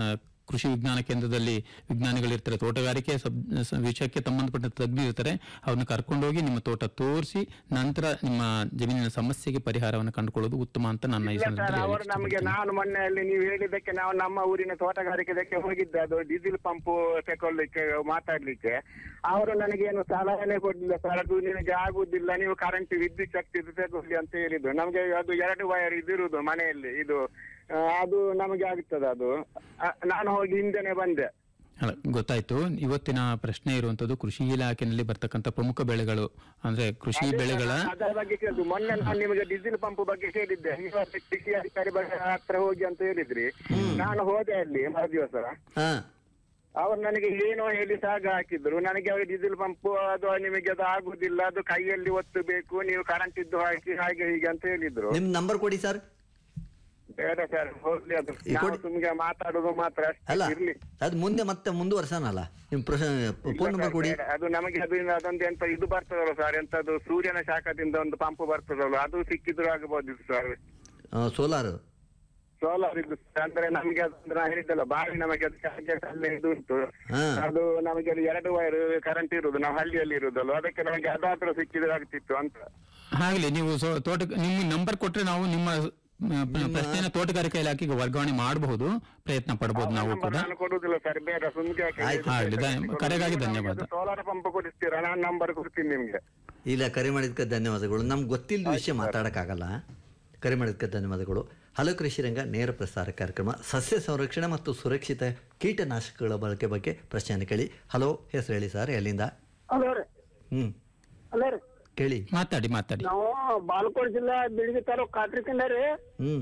ಕೃಷಿ ವಿಜ್ಞಾನ ಕೇಂದ್ರದಲ್ಲಿ ವಿಜ್ಞಾನಿಗಳಿರ್ತಾರೆ ತೋಟಗಾರಿಕೆ ಸಬ್ ಸ- ವಿಷಯಕ್ಕೆ ಸಂಬಂಧಪಟ್ಟ ತಜ್ಞರು ಇರ್ತಾರೆ ಅವ್ರನ್ನ ಕರ್ಕೊಂಡೋಗಿ ನಿಮ್ಮ ತೋಟ ತೋರಿಸಿ ನಂತರ ನಿಮ್ಮ ಜಮೀನಿನ ಸಮಸ್ಯೆಗೆ ಪರಿಹಾರವನ್ನು ಕಂಡುಕೊಳ್ಳೋದು ಉತ್ತಮ ಅಂತ ನನ್ನ ಈ ಇಲ್ಲ ಸರ್ ಸಂದರ್ಭದಲ್ಲಿ ಅವರು ಹೇಳಲಿಕ್ಕೆ ನಮಗೆ ಇಷ್ಟಪಡ್ತೀನಿ. ನಾನು ಮೊನ್ನೆ ಅಲ್ಲಿ ನೀವು ಹೇಳಿದ್ದಕ್ಕೆ ನಾವು ನಮ್ಮ ಊರಿನ ತೋಟಗಾರಿಕೆದಕ್ಕೆ ಹೋಗಿದ್ದೆ ಅದು ಡೀಸೆಲ್ ಪಂಪ್ ತಗೊಳ್ಳಿಕ್ಕೆ ಮಾತಾಡ್ಲಿಕ್ಕೆ ಅವರು ನನಗೇನು ಸಲಹೆನೆ ಕೊಡ್ಲಿಲ್ಲ ಸರ್ ಅದು ನಿಮಗೆ ಆಗುದಿಲ್ಲ ನೀವು ಕರೆಂಟ್ ವಿದ್ಯುತ್ ಶಕ್ತಿ ತಗೊಳ್ಳಿ ಅಂತ ಹೇಳಿದ್ರು ನಮಗೆ ಅದು ಎರಡು ವೈರ್ ಇದಿರುವುದು ಮನೆಯಲ್ಲಿ ಇದು ಆ, ಅದು ನಮಗೆ ಆಗ್ತದೆ ಅದು ಆ, ನಾನು ಹೋಗಿ ಹಿಂದೆನೆ ಬಂದೆ ಅಲ್ಲ ಗೊತ್ತಾಯ್ತು ಇವತ್ತಿನ ಪ್ರಶ್ನೆ ಇರುವಂತದ್ದು ಕೃಷಿ ಇಲಾಖೆಯಲ್ಲಿ ಬರ್ತಕ್ಕಂಥ ಪ್ರಮುಖ ಬೆಳೆಗಳು ಅಂದ್ರೆ ಕೃಷಿ ಬೆಳೆಗಳ ಅದರ ಬಗ್ಗೆ ಕೇಳಿದ್ದು ಮೊನ್ನೆ ನಾನು ನಿಮಗೆ ಡೀಸೆಲ್ ಪಂಪ್ ಬಗ್ಗೆ ಕೇಳಿದ್ದೆ ನೀವು ಅಲ್ಲಿ ಕೃಷಿ ಅಧಿಕಾರಿ ಬಗ್ಗೆ ಹತ್ರ ಹೋಗಿ ಅಂತ ಹೇಳಿದ್ರಿ ನಾನು ಹೋದೆ ಅಲ್ಲಿ ಮರುದಿವಸ ಹಾ ಅವ್ರು ನನಗೆ ಏನೋ ಹೇಳಿ ಸಾಗ ಹಾಕಿದ್ರು ನನಗೆ ಅವ್ರಿಗೆ ಡೀಸೆಲ್ ಪಂಪ್ ಅದು ನಿಮಗೆ ಅದು ಆಗುದಿಲ್ಲ ಅದು ಕೈಯಲ್ಲಿ ಒತ್ತು ಬೇಕು ನೀವು ಕರೆಂಟ್ ಇದ್ದು ಹಾಕಿ ಹಾಗೆ ಹೀಗೆ ಅಂತ ಹೇಳಿದ್ರು ನಿಮ್ ನಂಬರ್ ಕೊಡಿ ಸರ್ ಬೇಡ ಸರ್ ಹೋಗ್ಲಿ ಅದು ಈ ನಾವು ಕೊಡಿ. ಸುಮ್ಗೆ ಮಾತಾಡುದು ಮಾತ್ರ ಅಷ್ಟೇ ಅಲ್ಲ ಇರ್ಲಿ ಅದು ಮುಂದೆ ಮತ್ತೆ ಮುಂದುವರ್ಸನಲ್ಲ ನಿಮ್ ಪ್ರಶ್ನೆ ಫೋನ್ ನಂಬರ್ ಕೊಡಿ ಬೇಡ. ಅದು ನಮಗೆ ಅದು ಇನ್ನು ಅದೊಂದು ಎಂತ ಇದು ಬರ್ತದಲ್ಲ ಸರ್ ಎಂತದು ಸೂರ್ಯನ ಶಾಖದಿಂದ ಒಂದು ಪಂಪ್ ಬರ್ತದಲ್ಲ ಅದು ಸಿಕ್ಕಿದ್ರು ಆಗಬಹುದು ಸರ್ ಸೋಲಾರ್ ಸೋಲಾರ್ ಇದು ಅಂದ್ರೆ ನಮಗೆ ಅದು ಅಂದ್ರೆ ನಾ ಹೇಳಿದ್ದಲ್ಲ ಬಾವಿ ನಮಗೆ ಅದು ಟಾರ್ಗೆಟ್ ಅಲ್ಲಿ ಇದು ಉಂಟು ಹಾ. ಅದು ನಮಗೆ ಅಲ್ಲಿ ಎರಡು ವೈರ್ ಕರೆಂಟ್ ಇರುದು ನಾವು ಹಳ್ಳಿಯಲ್ಲಿ ಇರುದಲ್ಲ ಅದಕ್ಕೆ ನಮಗೆ ಅದಾತ್ರ ಸಿಕ್ಕಿದ್ರೆ ಆಗ್ತಿತ್ತು ಅಂತ ಆಗ್ಲಿ ನೀವು ಸೊ- ತೋಟ ನಿಮ್ಮ ನಂಬರ್ ಕೊಟ್ರೆ ನಾವು ನಿಮ್ಮ ಮ, ಪ- ಪ್ರಶ್ನೆನ ತೋಟಗಾರಿಕಾ ಇಲಾಖೆಗೆ ವರ್ಗಾವಣೆ ಮಾಡಬಹುದು ಪ್ರಯತ್ನ ಪಡಬಹುದು ನಾವು ನಂಬರ್ ಕೂಡ ನಾನು ಕೊಡುದಿಲ್ಲ ಸರ್ ಬೇಡ ಸುಮ್ಗೆ ಆಯ್ತು. ಆಗ್ಲಿ, ಧನ್ಯ- ಕರೆಗಾಗಿ ಧನ್ಯವಾದ. ಸೋಲಾರ್ ಪಂಪ್ ಕೊಡಿಸ್ತೀರಾ ನಾನು ನಂಬರ್ ಕೊಡ್ತೀನಿ ನಿಮ್ಗೆ ಇಲ್ಲ ಕರೆ ಮಾಡಿದ್ದಕ್ಕೆ ಧನ್ಯವಾದಗಳು ನಮ್ಗೆ ಗೊತ್ತಿಲ್ಲದ ವಿಷಯ ಮಾತಾಡೋಕ್ಕಾಗಲ್ಲ ಕರೆ ಮಾಡಿದ್ದಕ್ಕೆ ಧನ್ಯವಾದಗಳು ಹಲೋ ಕೃಷಿ ರಂಗ ನೇರ ಪ್ರಸಾರ ಕಾರ್ಯಕ್ರಮ ಸಸ್ಯ ಸಂರಕ್ಷಣೆ ಮತ್ತು ಸುರಕ್ಷಿತ ಕೀಟನಾಶಕಗಳ ಬಳಕೆ ಬಗ್ಗೆ ಪ್ರಶ್ನೆಯನ್ನು ಕೇಳಿ ಹಲೋ ಹೆಸರು ಹೇಳಿ ಸರ್ ಎಲ್ಲಿಂದ ಹಲೋ ರೀ ಹ್ಞೂ ಹಲೋ ರೀ ಕೇಳಿ ಮಾತಾಡಿ ಮಾತಾಡಿ ನಾವು ಬಾಲ್ಕೋಟ್ ಜಿಲ್ಲಾ ಬಿಳಿಗಿ ತಾಲೂಕ್ ಕಾಟ್ರಿಕಿಂದ ರೀ ಹ್ಞೂ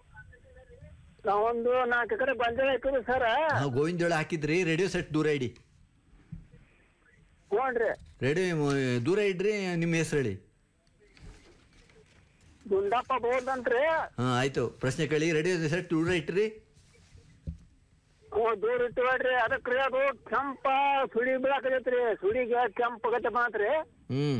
ನಾವೊಂದು ನಾಲ್ಕು ಎಕರೆ ಬಂಜಾರ ಹಾಕಿದ್ರಿ ಸರ್ ನಾವು ಗೋವಿಂದೋಳ ಹಾಕಿದ್ರಿ ರೇಡಿಯೋ ಸೆಟ್ ದೂರ ಇಡಿ ಹ್ಞೂನ್ರಿ ರೇಡಿಯೋ ದೂರ ಇಡ್ರಿ ನಿಮ್ಮ ಹೆಸರು ಹೇಳಿ ಗುಂಡಪ್ಪ ಬೋಲ್ದಂತ್ರಿ ಹಾಂ ಆಯಿತು ಪ್ರಶ್ನೆ ಕೇಳಿ ರೇಡಿಯೋ ಸೆಟ್ ದೂರ ಇಟ್ರಿ ಹ್ಞೂ ದೂರ ಇಟ್ಟಿವ್ರಿ ಅದಕ್ರಿ ಅದು ಕೆಂಪ ಸುಳಿ ಬೀಳಾಕತೈತ್ರಿ ಸುಳಿಗೆ ಕೆಂಪ್ ಆಗತ್ತೆ ಮಾತ್ರಿ ಹ್ಞೂ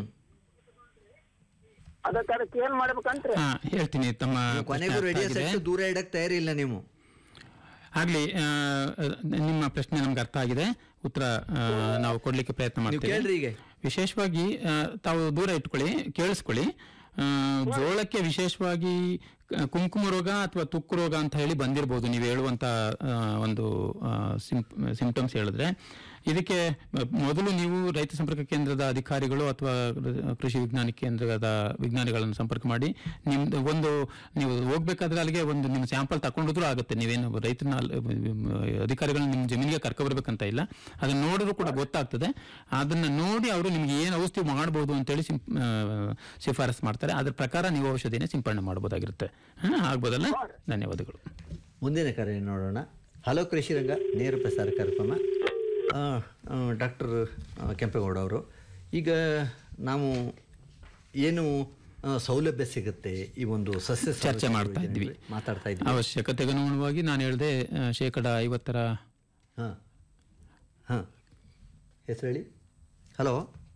ಅದಕ್ಕೆ ಅದಕ್ಕೆ ಏನ್ ಮಾಡ್ಬೇಕಂತ್ರಿ ಹಾ ಹೇಳ್ತೀನಿ ತಮ್ಮ ಕೊನೆಗೂ ಪ್ರಶ್ನೆ ಅರ್ಥ ರೇಡಿಯೋ ಆಗಿದೆ. ಸೆಟ್ ದೂರ ಇಡಕ್ಕೆ ತಯಾರಿಲ್ಲ ನೀವು ಆಗ್ಲಿ ಆ, ನಿಮ್ಮ ಪ್ರಶ್ನೆ ನಮ್ಗೆ ಅರ್ಥ ಆಗಿದೆ ಉತ್ತರ ಆ, ನಾವು ಕೊಡ್ಲಿಕ್ಕೆ ಪ್ರಯತ್ನ ನೀವು ಮಾಡ್ತೀವಿ ಕೇಳ್ರಿ ಈಗ ವಿಶೇಷವಾಗಿ ಆ, ತಾವು ದೂರ ಇಟ್ಕೊಳ್ಳಿ ಕೇಳಿಸ್ಕೊಳ್ಳಿ ಆ, ಜೋಳಕ್ಕೆ ವಿಶೇಷವಾಗಿ ಕ- ಕುಂಕುಮ ರೋಗ ಅಥವಾ ತುಕ್ಕು ರೋಗ ಅಂತ ಹೇಳಿ ಬಂದಿರಬಹುದು ನೀವು ಹೇಳುವಂತ ಆ, ಒಂದು ಸಿಂಪ್ಟಮ್ಸ್ ಹೇಳಿದ್ರೆ ಇದಕ್ಕೆ ಮೊದಲು ನೀವು ರೈತ ಸಂಪರ್ಕ ಕೇಂದ್ರದ ಅಧಿಕಾರಿಗಳು ಅಥವಾ ಕೃಷಿ ವಿಜ್ಞಾನ ಕೇಂದ್ರದ ವಿಜ್ಞಾನಿಗಳನ್ನು ಸಂಪರ್ಕ ಮಾಡಿ ನಿಮ್ದು ಒಂದು ನೀವು ಹೋಗ್ಬೇಕಾದ್ರೆ ಅಲ್ಲಿಗೆ ಒಂದು ನಿಮ್ಮ ಸ್ಯಾಂಪಲ್ ತಗೊಂಡಿದ್ರು ಆಗುತ್ತೆ ನೀವೇನು ರೈತನ ಅಲ್ಲಿ, ಅಧಿಕಾರಿಗಳನ್ನ ನಿಮ್ಮ ಜಮೀನಿಗೆ ಕರ್ಕೊಬರ್ಬೇಕಂತ ಇಲ್ಲ ಅದನ್ನ ನೋಡಿದ್ರು ಕೂಡ ಗೊತ್ತಾಗ್ತದೆ ಅದನ್ನ ನೋಡಿ ಅವರು ನಿಮ್ಗೆ ಏನು ಔಷಧಿ ಮಾಡಬಹುದು ಅಂತೇಳಿ ಸಿಂ ಆ, ಶಿಫಾರಸ್ ಮಾಡ್ತಾರೆ ಅದ್ರ ಪ್ರಕಾರ ನೀವು ಔಷಧಿನ ಸಿಂಪಡಣೆ ಮಾಡಬಹುದಾಗಿರುತ್ತೆ ಹಾ ಆಗ್ಬೋದಲ್ಲ ಧನ್ಯವಾದಗಳು ಮುಂದಿನ ಕರೆ ನೋಡೋಣ ಹಲೋ ಕೃಷಿ ರಂಗ ನೇರ ಪ್ರಸಾರ ಕಾರ್ಯಕ್ರಮ ಡಾಕ್ಟರ್ ಕೆಂಪೇಗೌಡ ಅವರು ಈಗ ನಾವು ಏನು ಆ, ಸೌಲಭ್ಯ ಸಿಗುತ್ತೆ ಈ ಒಂದು ಸಸ್ಯ ಚರ್ಚೆ ಸಂರಕ್ಷಣೆ ಮಾಡ್ತಾ ಇದ್ವಿ ಯೋಜನೆಯಲ್ಲಿ ಮಾತಾಡ್ತಾ ಇದ್ವಿ ಅವಶ್ಯಕತೆಗೆ ಅನುಗುಣವಾಗಿ ನಾನು ಹೇಳಿದೆ ಶೇಕಡ ಐವತ್ತರ ಹಾಂ ಹಾಂ ಹೆಸರು ಹೇಳಿ ಹಲೋ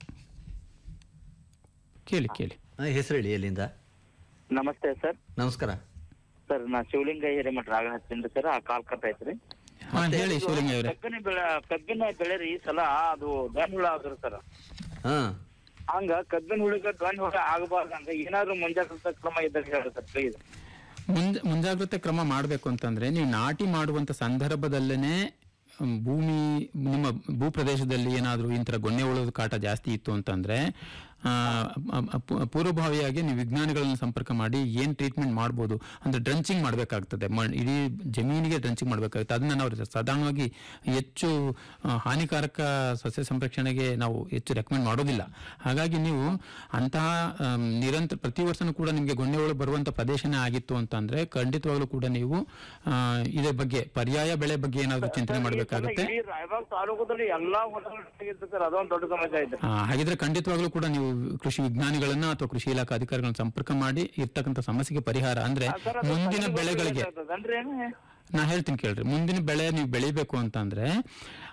ಕೇಳಿ ಕೇಳಿ ಹಾಂ ಹೆಸರು ಹೇಳಿ ಎಲ್ಲಿಂದ ನಮಸ್ತೆ ಸರ್ ನಮಸ್ಕಾರ ಸರ್ ನಾ ಶಿವಲಿಂಗ ಹಿರೇಮಠ ರಾಗ ಹಚ್ತೀನಿ ಸರ್ ಆ ಕಾಲ್ ಕಟ್ ಐತ್ರಿ ಹಾ ಹೇಳಿ ಶಿವಲಿಂಗ ಅವರೇ ಕಬ್ಬಿನ ಬೆಳೆ ಕಬ್ಬಿನ ಬೆಳೆ ರೀ ಈ ಸಲ ಅದು ಗನ್ ಹುಳ ಆದ್ರಿ ಸರ್ ಹಾಂ ಹಂಗ ಕಬ್ಬಿನ ಹುಳಿಗ ಗನ್ ಹುಳ ಆಗಬಾರ್ದಂಗ ಏನಾದ್ರು ಮುಂಜಾಗ್ರತಾ ಕ್ರಮ ಇದ್ದಾಗ ಹೇಳ್ರಿ ಸರ್ ಪ್ಲೀಸ್ ಮುಂಜ ಮುಂಜಾಗ್ರತೆ ಕ್ರಮ ಮಾಡಬೇಕು ಅಂತಂದ್ರೆ ನೀವು ನಾಟಿ ಮಾಡುವಂತ ಸಂದರ್ಭದಲ್ಲೇನೆ ಮ್, ಭೂಮಿ ನಿಮ್ಮ ಭೂ ಪ್ರದೇಶದಲ್ಲಿ ಏನಾದರೂ ಇಂಥರ ಗೊಣ್ಣೆ ಉಳೋದು ಕಾಟ ಜಾಸ್ತಿ ಇತ್ತು ಅಂತಂದ್ರೆ ಆ, ಅ- ಅ- ಪೂ- ಪೂರ್ವಭಾವಿಯಾಗಿ ನೀವು ವಿಜ್ಞಾನಿಗಳನ್ನು ಸಂಪರ್ಕ ಮಾಡಿ ಏನ್ ಟ್ರೀಟ್ಮೆಂಟ್ ಮಾಡ್ಬೋದು ಅಂದ್ರೆ ಡ್ರಂಚಿಂಗ್ ಮಾಡಬೇಕಾಗ್ತದೆ ಇಡೀ ಜಮೀನಿಗೆ ಡ್ರಂಚಿಂಗ್ ಮಾಡಬೇಕಾಗುತ್ತೆ ಅದನ್ನ ನಾವು ಸಾಧಾರಣವಾಗಿ ಹೆಚ್ಚು ಆ, ಹಾನಿಕಾರಕ ಸಸ್ಯ ಸಂರಕ್ಷಣೆಗೆ ನಾವು ಹೆಚ್ಚು ರೆಕಮೆಂಡ್ ಮಾಡೋದಿಲ್ಲ ಹಾಗಾಗಿ ನೀವು ಅಂತಹ ಆಮ್, ನಿರಂತರ ಪ್ರತಿ ವರ್ಷನೂ ಕೂಡ ನಿಮಗೆ ಗೊಣ್ಣೆ ಒಳಗೆ ಬರುವಂತ ಪ್ರದೇಶನೇ ಆಗಿತ್ತು ಅಂತಂದ್ರೆ ಖಂಡಿತವಾಗ್ಲೂ ಕೂಡ ನೀವು ಆ, ಇದ್ರ ಬಗ್ಗೆ ಪರ್ಯಾಯ ಬೆಳೆ ಬಗ್ಗೆ ಏನಾದರೂ ಚಿಂತನೆ ಮಾಡಬೇಕಾಗುತ್ತೆ ಇಡೀ ರಾಯಬಾಗ್ ತಾಲೂಕದಲ್ಲಿ ಎಲ್ಲಾ ಹೊಲಗಳಿತ್ತು ಸರ್ ಅದೊಂದು ದೊಡ್ಡ ಸಮಸ್ಯೆ ಐತ್ರಿ ಆ, ಹಾಗಿದ್ರೆ ಖಂಡಿತವಾಗ್ಲೂ ಕೂಡ ನೀವು ಕೃಷಿ ವಿಜ್ಞಾನಿಗಳನ್ನ ಅಥವಾ ಕೃಷಿ ಇಲಾಖಾ ಅಧಿಕಾರಿಗಳನ್ನ ಸಂಪರ್ಕ ಮಾಡಿ ಇರ್ತಕ್ಕಂಥ ಸಮಸ್ಯೆಗೆ ಪರಿಹಾರ ಅಂದ್ರೆ ಸರ್ ಅದು ಮುಂದಿನ ತಲೆಗೆ ಬೆಳೆಗಳಿಗೆ ಬರ್ತದನ್ರಿ ಏನು? ನಾ ಹೇಳ್ತೀನಿ ಕೇಳ್ರಿ ಮುಂದಿನ ಬೆಳೆ ನೀವು ಬೆಳಿಬೇಕು ಅಂತಂದ್ರೆ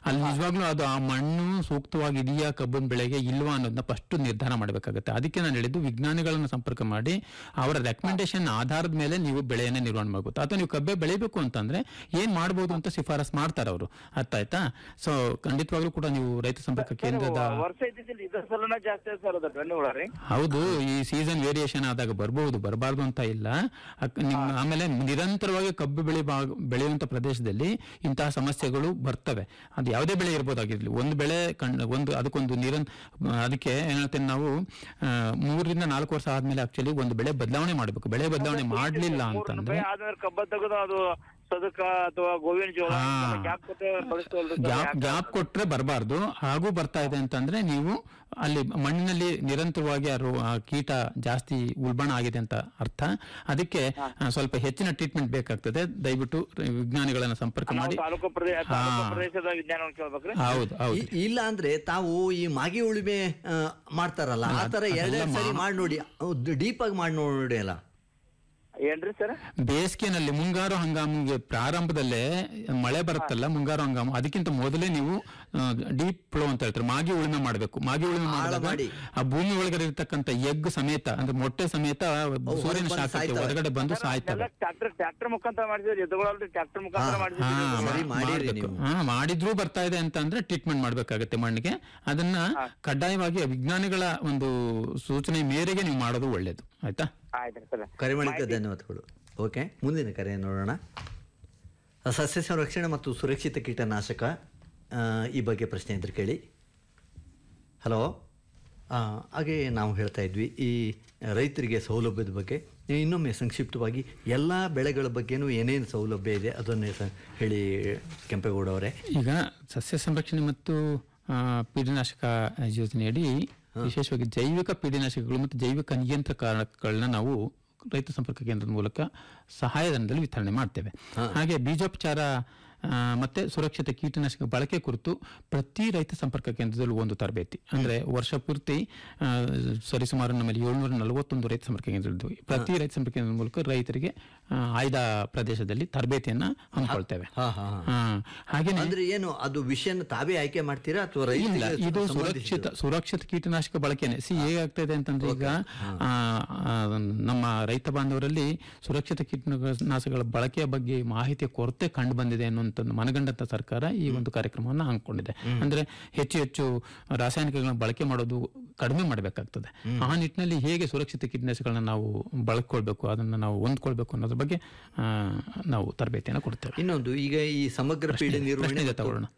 ಅಲ್ಲಿ ನಿಜವಾಗ್ಲೂ ಅದು ಆ ಮಣ್ಣು ಸೂಕ್ತವಾಗಿದೆಯಾ ಕಬ್ಬಿನ ಬೆಳೆಗೆ ಇಲ್ವಾ ಅನ್ನೋದನ್ನ ಫಸ್ಟ್ ನಿರ್ಧಾರ ಮಾಡಬೇಕಾಗುತ್ತೆ ಅದಕ್ಕೆ ನಾನು ಹೇಳಿದ್ದು ವಿಜ್ಞಾನಿಗಳನ್ನು ಸಂಪರ್ಕ ಮಾಡಿ ಅವರ ರೆಕಮೆಂಡೇಶನ್ ಆಧಾರದ ಮೇಲೆ ನೀವು ಬೆಳೆಯನ್ನ ನಿರ್ವಹಣೆ ಮಾಡಬಹುದು ಅಥವಾ ನೀವು ಕಬ್ಬೆ ಬೆಳಿಬೇಕು ಅಂತಂದ್ರೆ ಏನ್ ಮಾಡ್ಬೋದು ಅಂತ ಶಿಫಾರಸ್ ಮಾಡ್ತಾರೆ ಅವರು ಅರ್ಥ ಆಯ್ತಾ ಸೊ ಖಂಡಿತವಾಗ್ಲೂ ಕೂಡ ನೀವು ರೈತ ಸಂಪರ್ಕ ಕೇಂದ್ರದ ವರ್ಷ ಇದ್ದಿದ್ದಿಲ್ಲ ಇದ್ರ ಸಲನ ಜಾಸ್ತಿ ಸರ್ ಅದ ಬೆಣ್ಣೆ ಹುಳ ರೀ ಹೌದು ಈ ಸೀಸನ್ ವೇರಿಯೇಷನ್ ಆದಾಗ ಬರಬಹುದು ಬರಬಾರ್ದು ಅಂತ ಇಲ್ಲ ಅಕ್- ನಿಮ್ ಆಮೇಲೆ ನಿರಂತರವಾಗಿ ಕಬ್ಬು ಬೆಳೆ ಭಾಗ- ಬೆಳೆಯುವಂತ ಪ್ರದೇಶದಲ್ಲಿ ಇಂತಹ ಸಮಸ್ಯೆಗಳು ಬರ್ತವೆ ಅದು ಯಾವುದೇ ಬೆಳೆ ಇರ್ಬೋದಾಗಿರ್ಲಿ ಒಂದು ಬೆಳೆ ಕಂಡು ಒಂದು ಅದಕ್ಕೊಂದು ನಿರನ್ ಅದಕ್ಕೆ ಏನ್ ಹೇಳ್ತೇನೆ ನಾವು ಆ, ಮೂರರಿಂದ ನಾಲ್ಕು ವರ್ಷ ಆದ್ಮೇಲೆ ಆಕ್ಚುಲಿ ಒಂದು ಬೆಳೆ ಬದಲಾವಣೆ ಮಾಡಬೇಕು ಬೆಳೆ ಬದಲಾವಣೆ ಮಾಡ್ಲಿಲ್ಲ ಅಂತಂದ್ರೆ ಆದ್ಮೇಲೆ ಕಬ್ಬ ತೆಗೆದು ಅದು ಸದಕ ಅಥವಾ ಗೋವಿನ ಜೋಳ ಹಾ. ಗ್ಯಾಪ್ ಕೊಟ್ಟು ಬಳಸ್ತವಲ್ರಿ sir? ಗ್ಯಾಪ್ ಯಾಕೆ? ಗ್ಯಾಪ್ ಕೊಟ್ರೆ ಬರಬಾರ್ದು ಹಾಗೂ ಬರ್ತಾ ಇದೆ ಅಂತಂದ್ರೆ ನೀವು ಅಲ್ಲಿ ಮಣ್ಣಿನಲ್ಲಿ ನಿರಂತರವಾಗಿ ಆ ರೋ- ಆ ಕೀಟ ಜಾಸ್ತಿ ಉಲ್ಬಣ ಆಗಿದೆ ಅಂತ ಅರ್ಥ ಅದಕ್ಕೆ ಆ, ಸ್ವಲ್ಪ ಹೆಚ್ಚಿನ ಟ್ರೀಟ್ಮೆಂಟ್ ಬೇಕಾಗ್ತದೆ ದಯವಿಟ್ಟು ವಿಜ್ಞಾನಿಗಳನ್ನ ಸಂಪರ್ಕ ನಾವು ಮಾಡಿ ತಾಲೂಕು ಪ್ರದೇಶ ತಾಲೂಕು ಹಾ. ಪ್ರದೇಶದ ವಿಜ್ಞಾನವನ್ನು ಕೇಳ್ಬೇಕ್ರಿ ಹೌದು ಹೌದು ಇ- ಇಲ್ಲ ಅಂದ್ರೆ ತಾವು ಈ ಮಾಗಿ ಉಳುಮೆ ಆ, ಮಾಡ್ತಾರಲ್ಲ ಆ ತರ ಎರಡೆರಡು ಸರಿ ಮಾಡಿ ನೋಡಿ ಡೀಪ್ ಆಗಿ ಮಾಡಿ ನೋಡಿ ಅಲ್ಲ ಏನ್ರಿ ಸರ್ ಬೇಸಿಗೆನಲ್ಲಿ ಮುಂಗಾರು ಹಂಗಾಮಿಗೆ ಪ್ರಾರಂಭದಲ್ಲೇ ಮಳೆ ಬರುತ್ತಲ್ಲ ಮುಂಗಾರು ಹಂಗಾಮು ಅದಕ್ಕಿಂತ ಮೊದಲೇ ನೀವು ಡೀಪ್ ಫ್ಲೋ ಅಂತ ಹೇಳ್ತಾರೆ ಮಾಗಿ ಉಳುಮೆ ಮಾಡಬೇಕು ಮಾಗಿ ಉಳುಮೆ ಆಳ ಮಾಡಿದಾಗ ಮಾಡಿ. ಆ ಭೂಮಿ ಒಳಗಡೆ ಇರ್ತಕ್ಕಂಥ ಎಗ್ ಸಮೇತ ಅಂದ್ರೆ ಮೊಟ್ಟೆ ಸಮೇತ ಸೂರ್ಯನ ಬಂದು ಶಾಖಕ್ಕೆ ಸಾಯ್ತವೆ. ಹೊರಗಡೆ ಬಂದು ಸಾಯ್ತವೆ ಟ್ರಾಕ್ಟರ್ ಟ್ರಾಕ್ಟರ್ ಮುಖಾಂತರ ಮಾಡಿದ್ವಿ ಎದುಗಳಲ್ರಿ ಟ್ರಾಕ್ಟರ್ ಮುಖಾಂತರ ಹಾ, ಮಾಡಿದ್ವಿ ಹಾ, ಸರಿ ಮಾ- ಮಾಡಿರಿ ಮಾಡ್ಬೇಕು. ನೀವು. ಹಾ, ಮಾಡಿದ್ರೂ ಬರ್ತಾ ಇದೆ ಅಂತ ಅಂದ್ರೆ ಟ್ರೀಟ್ಮೆಂಟ್ ಮಾಡ್ಬೇಕಾಗತ್ತೆ ಮಣ್ಣಿಗೆ ಅದನ್ನ ಕಡ್ಡಾಯವಾಗಿ ವಿಜ್ಞಾನಿಗಳ ಒಂದು ಸೂಚನೆ ಮೇರೆಗೆ ನೀವು ಮಾಡೋದು ಒಳ್ಳೇದು ಆಯ್ತಾ ಆಯ್ತ್ರಿ ಸರ್ ಕರೆ ಮಾಡಿದ್ದ ಧನ್ಯವಾದಗಳು ಓಕೆ ಮುಂದಿನ ಕರೆ ನೋಡೋಣ ಸಸ್ಯ ಸಂರಕ್ಷಣೆ ಮತ್ತು ಸುರಕ್ಷಿತ ಕೀಟನಾಶಕ ಆ, ಈ ಬಗ್ಗೆ ಪ್ರಶ್ನೆ ಇದ್ರೆ ಕೇಳಿ ಹಲೋ ಆ, ಹಾಗೆ ನಾವು ಹೇಳ್ತಾ ಇದ್ವಿ ಈ ರೈತರಿಗೆ ಸೌಲಭ್ಯದ ಬಗ್ಗೆ ಇನ್ನೊಮ್ಮೆ ಸಂಕ್ಷಿಪ್ತವಾಗಿ ಎಲ್ಲ ಬೆಳೆಗಳ ಬಗ್ಗೆನೂ ಏನೇನು ಸೌಲಭ್ಯ ಇದೆ ಅದನ್ನೇ ಸ ಹೇಳಿ ಕೆಂಪೇಗೌಡ ಅವರೇ ಈಗ ಸಸ್ಯ ಸಂರಕ್ಷಣೆ ಮತ್ತು ಆ, ಪೀಡನಾಶಕ ಯೋಜನೆಯಡಿ ವಿಶೇಷವಾಗಿ ಜೈವಿಕ ಪೀಡನಾಶಕಗಳು ಮತ್ತು ಜೈವಿಕ ನಿಯಂತ್ರಕಗಳನ್ನ ನಾವು ರೈತ ಸಂಪರ್ಕ ಕೇಂದ್ರದ ಮೂಲಕ ಸಹಾಯಧನದಲ್ಲಿ ವಿತರಣೆ ಮಾಡ್ತೇವೆ ಹಾಗೆ ಬೀಜೋಪಚಾರ ಆ, ಮತ್ತೆ ಸುರಕ್ಷಿತ ಕೀಟನಾಶಕ ಬಳಕೆ ಕುರಿತು ಪ್ರತಿ ರೈತ ಸಂಪರ್ಕ ಕೇಂದ್ರದಲ್ಲೂ ಒಂದು ತರಬೇತಿ ಅಂದ್ರೆ ವರ್ಷ ಪೂರ್ತಿ ಆ, ಸರಿಸುಮಾರು ನಮ್ಮಲ್ಲಿ ಏಳ್ನೂರ ನಲವತ್ತೊಂದು ರೈತ ಸಂಪರ್ಕ ಕೇಂದ್ರಗಳಿದ್ವು ಪ್ರತಿ ರೈತ ಸಂಪರ್ಕ ಕೇಂದ್ರದ ಮೂಲಕ ರೈತರಿಗೆ ಆ, ಆಯ್ದ ಪ್ರದೇಶದಲ್ಲಿ ತರಬೇತಿಯನ್ನ ಹಮ್ಮಿಕೊಳ್ತೇವೆ ಹಾ ಹಾ ಹಾ. ಹಾ ಹಾಗೇನೆ ಅಂದ್ರೆ ಏನು ಅದು ವಿಷಯನ ತಾವೇ ಆಯ್ಕೆ ಮಾಡ್ತೀರಾ ಅಥವಾ ಇಲ್ಲ ರೈತರಿಗೆ ಇದು ಸಂಬಂಧಿಸಿದ- ಸುರಕ್ಷಿತ ಸುರಕ್ಷಿತ ಕೀಟನಾಶಕ ಬಳಕೆನೆ ಸಿ ಹೇಗಾಗ್ತಾ ಇದೆ ಅಂತಂದ್ರೆ ಈಗ ಆ, ಆ, ನಮ್ಮ ರೈತ ಬಾಂಧವರಲ್ಲಿ ಸುರಕ್ಷಿತ ಕೀಟನಾಶಕಗಳ ಬಳಕೆಯ ಬಗ್ಗೆ ಮಾಹಿತಿಯ ಕೊರತೆ ಕಂಡು ಬಂದಿದೆ ಅನ್ನುವಂಥ ಮನಗಂಡಂತ ಸರ್ಕಾರ ಈ ಒಂದು ಕಾರ್ಯಕ್ರಮವನ್ನು ಹಮ್ಮಿಕೊಂಡಿದೆ ಅಂದ್ರೆ ಹೆಚ್ಚು ಹೆಚ್ಚು ರಾಸಾಯನಿಕಗಳನ್ನ ಬಳಕೆ ಮಾಡೋದು ಕಡಿಮೆ ಮಾಡಬೇಕಾಗ್ತದೆ ಆ ನಿಟ್ಟಿನಲ್ಲಿ ಹೇಗೆ ಸುರಕ್ಷಿತ ಕೀಟನಾಶಕಗಳನ್ನ ನಾವು ಬಳಕೊಳ್ಬೇಕು ಅದನ್ನ ನಾವು ಹೊಂದ್ಕೊಳ್ಬೇಕು ಅನ್ನೋದ್ರ ಬಗ್ಗೆ ಆ, ನಾವು ತರಬೇತಿಯನ್ನು ಕೊಡ್ತೇವೆ ಇನ್ನೊಂದು ಈಗ ಈ ಸಮಗ್ರ ಪೀಡೆ ನಿರ್ವಹಣೆ ಪ್ರಶ್ನೆ ಇದೆ ಮತ್ತು- ತಗೊಳ್ಳೋಣ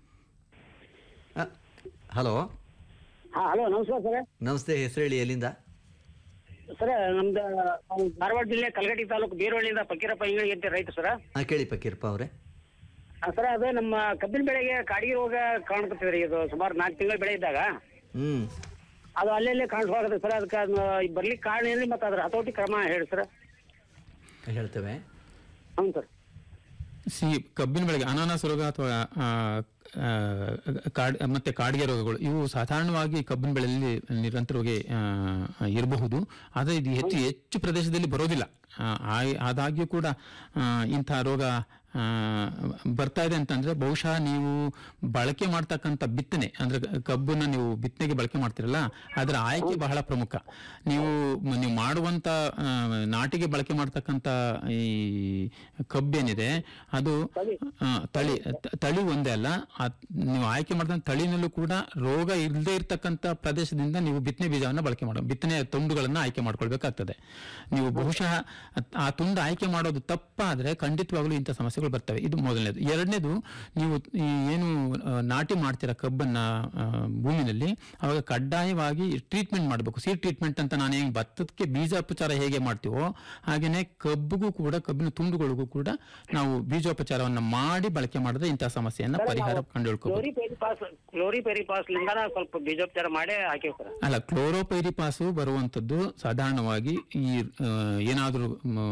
ಆ, ಹಲೋ ಹಾ ಹಲೋ ನಮಸ್ಕಾರ ಸರ್ ನಮಸ್ತೆ ಹೆಸರು ಹೇಳಿ ಎಲ್ಲಿಂದ ಸರ್ ನಮ್ದು ನಾವು ಧಾರವಾಡ ಜಿಲ್ಲೆ ಕಲಗಟ್ಟಿ ತಾಲೂಕು ಬೀರವಳ್ಳಿಯಿಂದ ಫಕೀರಪ್ಪ ಇಂಗಳಿ ಅಂತ ರೈತ ಸರ್ ಹಾ ಕೇಳಿ ಪಕೀರಪ್ಪ ಅವರೇ ಸರ್ ಅದು ನಮ್ಮ ಕಬ್ಬಿನ ಬೆಳೆಗೆ ಕಾಡಿಗೆ ರೋಗ ಕಾಣ್ಕೊತಿದ್ರಿ ಇದು ಸುಮಾರು ನಾಲ್ಕು ತಿಂಗಳ ಬೆಳೆ ಇದ್ದಾಗ ಹ್ಮ್ ಅದು ಅಲ್ಲೆಲ್ಲೇ ಕಾಣಿಸ್ಕೊಳಕತ್ತೆ ಸರ್ ಅದಕ್ಕೆ ಅದನ್ನ ಬರ್ಲಿಕ್ಕೆ ಕಾರಣ ಏನ್ರಿ ಮತ್ತೆ ಅದ್ರ ಹತೋಟಿ ಕ್ರಮ ಹೇಳಿ ಸರ್ ಹೇಳ್ತೇವೆ ಹ್ಞೂ ಸರ್ ಸಿ ಕಬ್ಬಿನ ಬೆಳೆಗೆ ಅನಾನಸ್ ರೋಗ ಅಥವಾ ಆ, ಆ, ಕಾಡ್ ಮತ್ತೆ ಕಾಡಿಗೆ ರೋಗಗಳು ಇವು ಸಾಧಾರಣವಾಗಿ ಕಬ್ಬಿನ ಬೆಳೆಯಲ್ಲಿ ನಿರಂತರವಾಗಿ ಆ, ಇರಬಹುದು ಆದರೆ ಇದು ಹೆಚ್ಚು ಹೆಚ್ಚು ಪ್ರದೇಶದಲ್ಲಿ ಬರೋದಿಲ್ಲ ಆ, ಆ- ಆದಾಗ್ಯೂ ಕೂಡ ಆ, ಇಂಥ ರೋಗ ಆ, ಬರ್ತಾ ಇದೆ ಅಂತಂದ್ರೆ ಬಹುಶಃ ನೀವು ಬಳಕೆ ಮಾಡ್ತಕ್ಕಂಥ ಬಿತ್ತನೆ ಅಂದ್ರೆ ಕಬ್ಬನ್ನ ನೀವು ಬಿತ್ತನೆಗೆ ಬಳಕೆ ಮಾಡ್ತಿರಲ್ಲ ಅದರ ಆಯ್ಕೆ ಬಹಳ ಪ್ರಮುಖ ನೀವು ನೀವು ಮಾಡುವಂತ ಆ, ನಾಟಿಗೆ ಬಳಕೆ ಮಾಡ್ತಕ್ಕಂಥ ಈ ಕಬ್ಬೇನಿದೆ ಅದು ಆ, ತಳಿ ತ- ತಳಿ ಒಂದೇ ಅಲ್ಲ ಆ ನೀವು ಆಯ್ಕೆ ಮಾಡಿದ ತಳಿನಲ್ಲೂ ಕೂಡ ರೋಗ ಇಲ್ಲದೆ ಇರತಕ್ಕಂಥ ಪ್ರದೇಶದಿಂದ ನೀವು ಬಿತ್ತನೆ ಬೀಜವನ್ನು ಬಳಕೆ ಮಾಡೋ ಬಿತ್ತನೆ ತುಂಡುಗಳನ್ನ ಆಯ್ಕೆ ಮಾಡ್ಕೊಳ್ಬೇಕಾಗ್ತದೆ ನೀವು ಬಹುಶಃ ಅತ್- ಆ ತುಂಡು ಆಯ್ಕೆ ಮಾಡೋದು ತಪ್ಪಾದ್ರೆ ಖಂಡಿತವಾಗ್ಲೂ ಇಂಥ ಸಮಸ್ಯೆಗಳು ಬರ್ತವೆ ಇದು ಮೊದಲನೇದು ಎರಡನೇದು ನೀವು ಈ ಏನು ಆ, ನಾಟಿ ಮಾಡ್ತೀರಾ ಕಬ್ಬನ್ನ ಆ, ಭೂಮಿನಲ್ಲಿ ಅವಾಗ ಕಡ್ಡಾಯವಾಗಿ ಟ್ರೀಟ್ಮೆಂಟ್ ಮಾಡಬೇಕು ಸೀಡ್ ಟ್ರೀಟ್ಮೆಂಟ್ ಅಂತ ನಾನು ಹೆಂಗ್ ಭತ್ತಕ್ಕೆ ಬೀಜೋಪಚಾರ ಹೇಗೆ ಮಾಡ್ತೀವೋ ಹಾಗೇನೆ ಕಬ್ಬಿಗೂ ಕೂಡ ಕಬ್ಬಿನ ತುಂಡುಗಳಿಗೂ ಕೂಡ ನಾವು ಬೀಜೋಪಚಾರವನ್ನ ಮಾಡಿ ಬಳಕೆ ಮಾಡಿದ್ರೆ ಇಂತಹ ಸಮಸ್ಯೆಯನ್ನ ಪರಿಹಾರ ಕಂಡುಹಿಡ್ಕೋಬಹುದು ಕ್ಲೋರಿ ಪೆರಿಪಾಸ್ ಕ್ಲೋರಿ ಪೆರಿಪಾಸ್ ಲಿಂದಾನ ಸ್ವಲ್ಪ ಬೀಜೋಪಚಾರ ಮಾಡಿ ಹಾಕಿವಿ ಸರ್ ಅಲ್ಲ ಕ್ಲೋರೋಪೈರಿಪಾಸು ಬರುವಂಥದ್ದು ಸಾಧಾರಣವಾಗಿ ಈ ಏನಾದರೂ